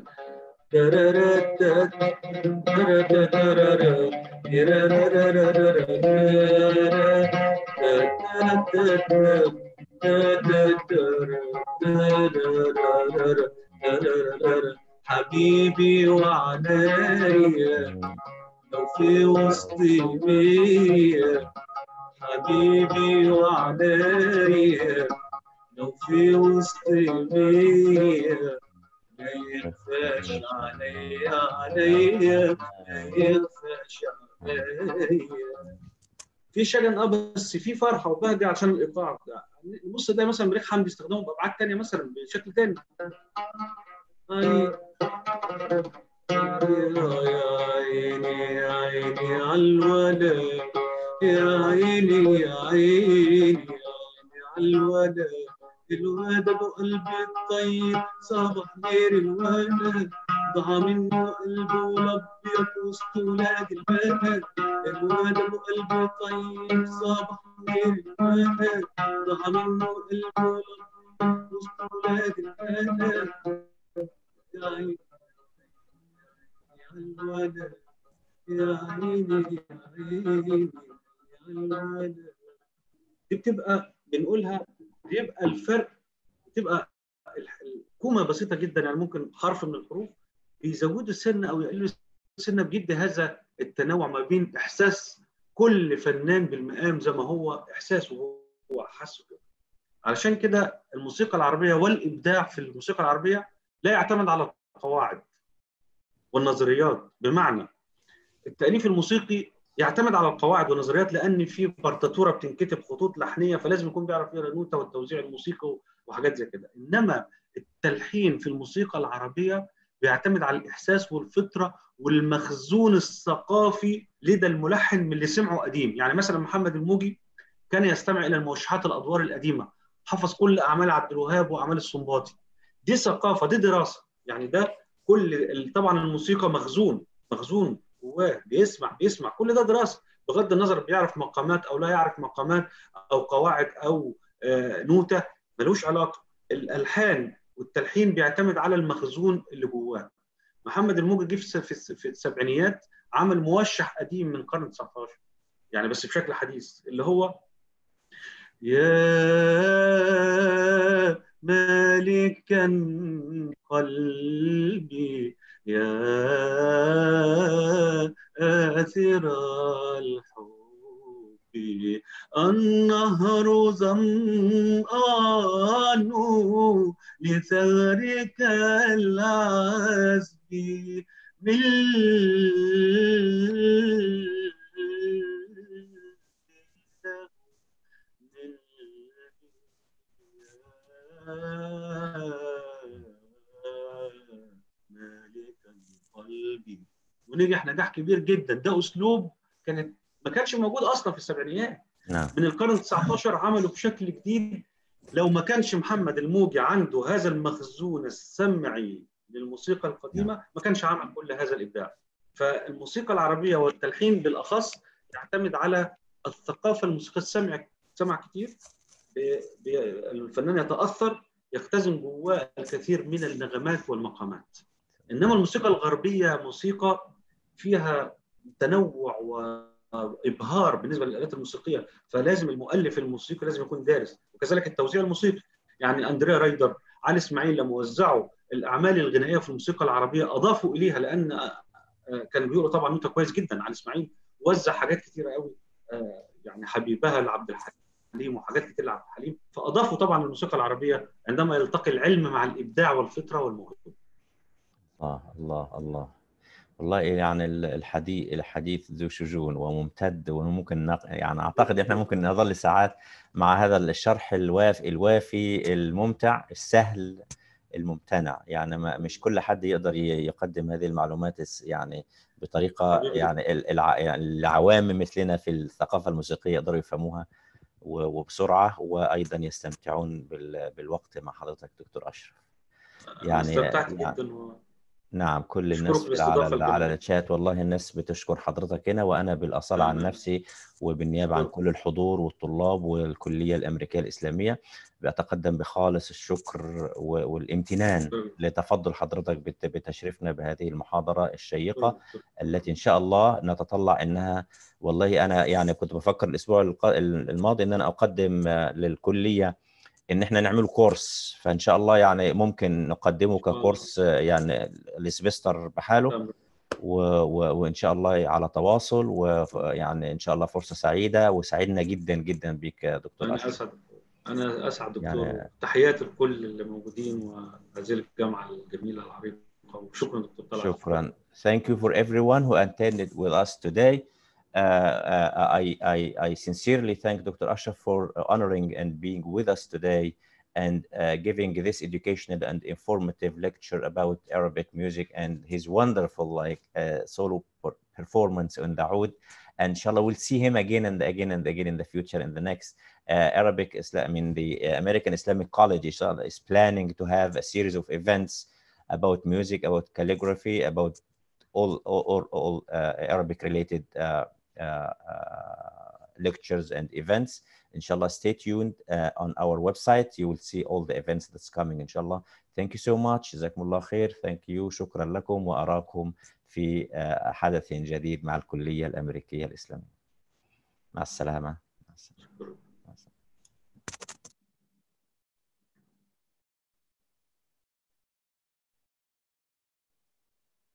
حبيبي وعنايا لو في وسطي مية حبيبي وعنايا لو في وسطي مية ما يخفاش عليا عليا ما يخفاش عليا في شجن اه بس في فرحه وبهجه عشان الايقاع بتاع بص ده مثلا مريخ حمدي استخدمه بابعاد ثانيه مثلا بشكل ثاني يا عيني يا عيني على الولد يا عيني يا عيني يا عيني على الولد الولد ابو قلبي الطيب صبح غير الولد ضاع منه قلبه والابيض وسط ولاد البلد الولد ابو قلبي طيب صبح غير الولد ضاع منه قلبه والابيض وسط ولاد البلد يا عيني يا الولد يا عيني يا عيني يا الولد دي بتبقى بنقولها بيبقى الفرق بتبقى الكومه بسيطه جدا يعني ممكن حرف من الحروف بيزودوا سنه او يقللوا سنه بيدي هذا التنوع ما بين احساس كل فنان بالمقام زي ما هو احساسه هو حاسه كده علشان كده الموسيقى العربيه والابداع في الموسيقى العربيه لا يعتمد على القواعد والنظريات بمعنى التاليف الموسيقي يعتمد على القواعد والنظريات لان في بارتاتوره بتنكتب خطوط لحنيه فلازم يكون بيعرف يقرا النوته والتوزيع الموسيقي وحاجات زي كده انما التلحين في الموسيقى العربيه بيعتمد على الاحساس والفطره والمخزون الثقافي لدى الملحن من اللي سمعه قديم يعني مثلا محمد الموجي كان يستمع الى الموشحات الادوار القديمه حفظ كل اعمال عبد الوهاب واعمال السنباطي دي ثقافه دي دراسه يعني ده كل طبعا الموسيقى مخزون مخزون جواه بيسمع بيسمع كل ده دراسه بغض النظر بيعرف مقامات او لا يعرف مقامات او قواعد او آه نوته ملوش علاقه الالحان والتلحين بيعتمد على المخزون اللي جواه محمد الموجي جه في السبعينيات عمل موشح قديم من القرن 19 يعني بس بشكل حديث اللي هو يا مالكا قلبي يا آثر الحب النهر ظمآن لثغرك العذب من قلبي ونجح نجاح كبير جدا ده اسلوب كانت ما كانش موجود اصلا في السبعينيات نعم من القرن 19 عملوا بشكل جديد لو ما كانش محمد الموجي عنده هذا المخزون السمعي للموسيقى القديمه ما كانش عمل كل هذا الابداع فالموسيقى العربيه والتلحين بالاخص يعتمد على الثقافه الموسيقى السمع سمع كتير الفنان يتاثر يختزن جواه الكثير من النغمات والمقامات انما الموسيقى الغربيه موسيقى فيها تنوع وابهار بالنسبه للالات الموسيقيه فلازم المؤلف الموسيقي لازم يكون دارس وكذلك التوزيع الموسيقي يعني اندريا رايدر علي اسماعيل لما وزعوا الاعمال الغنائيه في الموسيقى العربيه اضافوا اليها لان كان بيقروا طبعا نوته كويس جدا علي اسماعيل وزع حاجات كثيره قوي يعني حبيبها لعبد الحليم الحليم وحاجات كتير لعبد الحليم فاضافوا طبعا الموسيقى العربيه عندما يلتقي العلم مع الابداع والفطره والموهبه الله الله الله والله يعني الحديث الحديث ذو شجون وممتد وممكن نق... يعني اعتقد احنا ممكن نظل ساعات مع هذا الشرح الوافي الوافي الممتع السهل الممتنع يعني ما مش كل حد يقدر يقدم هذه المعلومات يعني بطريقه يعني الع... يعني العوام مثلنا في الثقافه الموسيقيه يقدروا يفهموها وبسرعه وايضا يستمتعون بال... بالوقت مع حضرتك دكتور اشرف يعني استمتعت يعني... جدا نعم كل الناس على على الشات والله الناس بتشكر حضرتك هنا وانا بالاصاله عن نفسي وبالنيابه عن كل الحضور والطلاب والكليه الامريكيه الاسلاميه بتقدم بخالص الشكر والامتنان لتفضل حضرتك بتشريفنا بهذه المحاضره الشيقه التي ان شاء الله نتطلع انها والله انا يعني كنت بفكر الاسبوع الماضي ان انا اقدم للكليه ان احنا نعمل كورس فان شاء الله يعني ممكن نقدمه ككورس يعني السبستر بحاله و... و... وان شاء الله على تواصل ويعني ان شاء الله فرصه سعيده وسعدنا جدا جدا بك يا دكتور انا اسعد انا اسعد دكتور يعني... تحياتي لكل اللي موجودين وهذه الجامعه الجميله العريقه وشكرا دكتور طلعت شكرا thank you for everyone who attended with us today Uh, uh, I, I, I, sincerely thank Dr. Ashraf for honoring and being with us today and uh, giving this educational and informative lecture about Arabic music and his wonderful like solo performance on the oud. And inshallah, we'll see him again and again and again in the future in the next Arabic Islam. I mean, the American Islamic College inshallah, is planning to have a series of events about music, about calligraphy, about all all, all, all Arabic related uh, uh, lectures and events. Inshallah, stay tuned uh, on our website. You will see all the events that's coming, inshallah. Thank you so much. جزاكم الله خير. Thank you. شكرا لكم وأراكم في حدث جديد مع الكلية الأمريكية الإسلامية. مع السلامة. مع السلامة.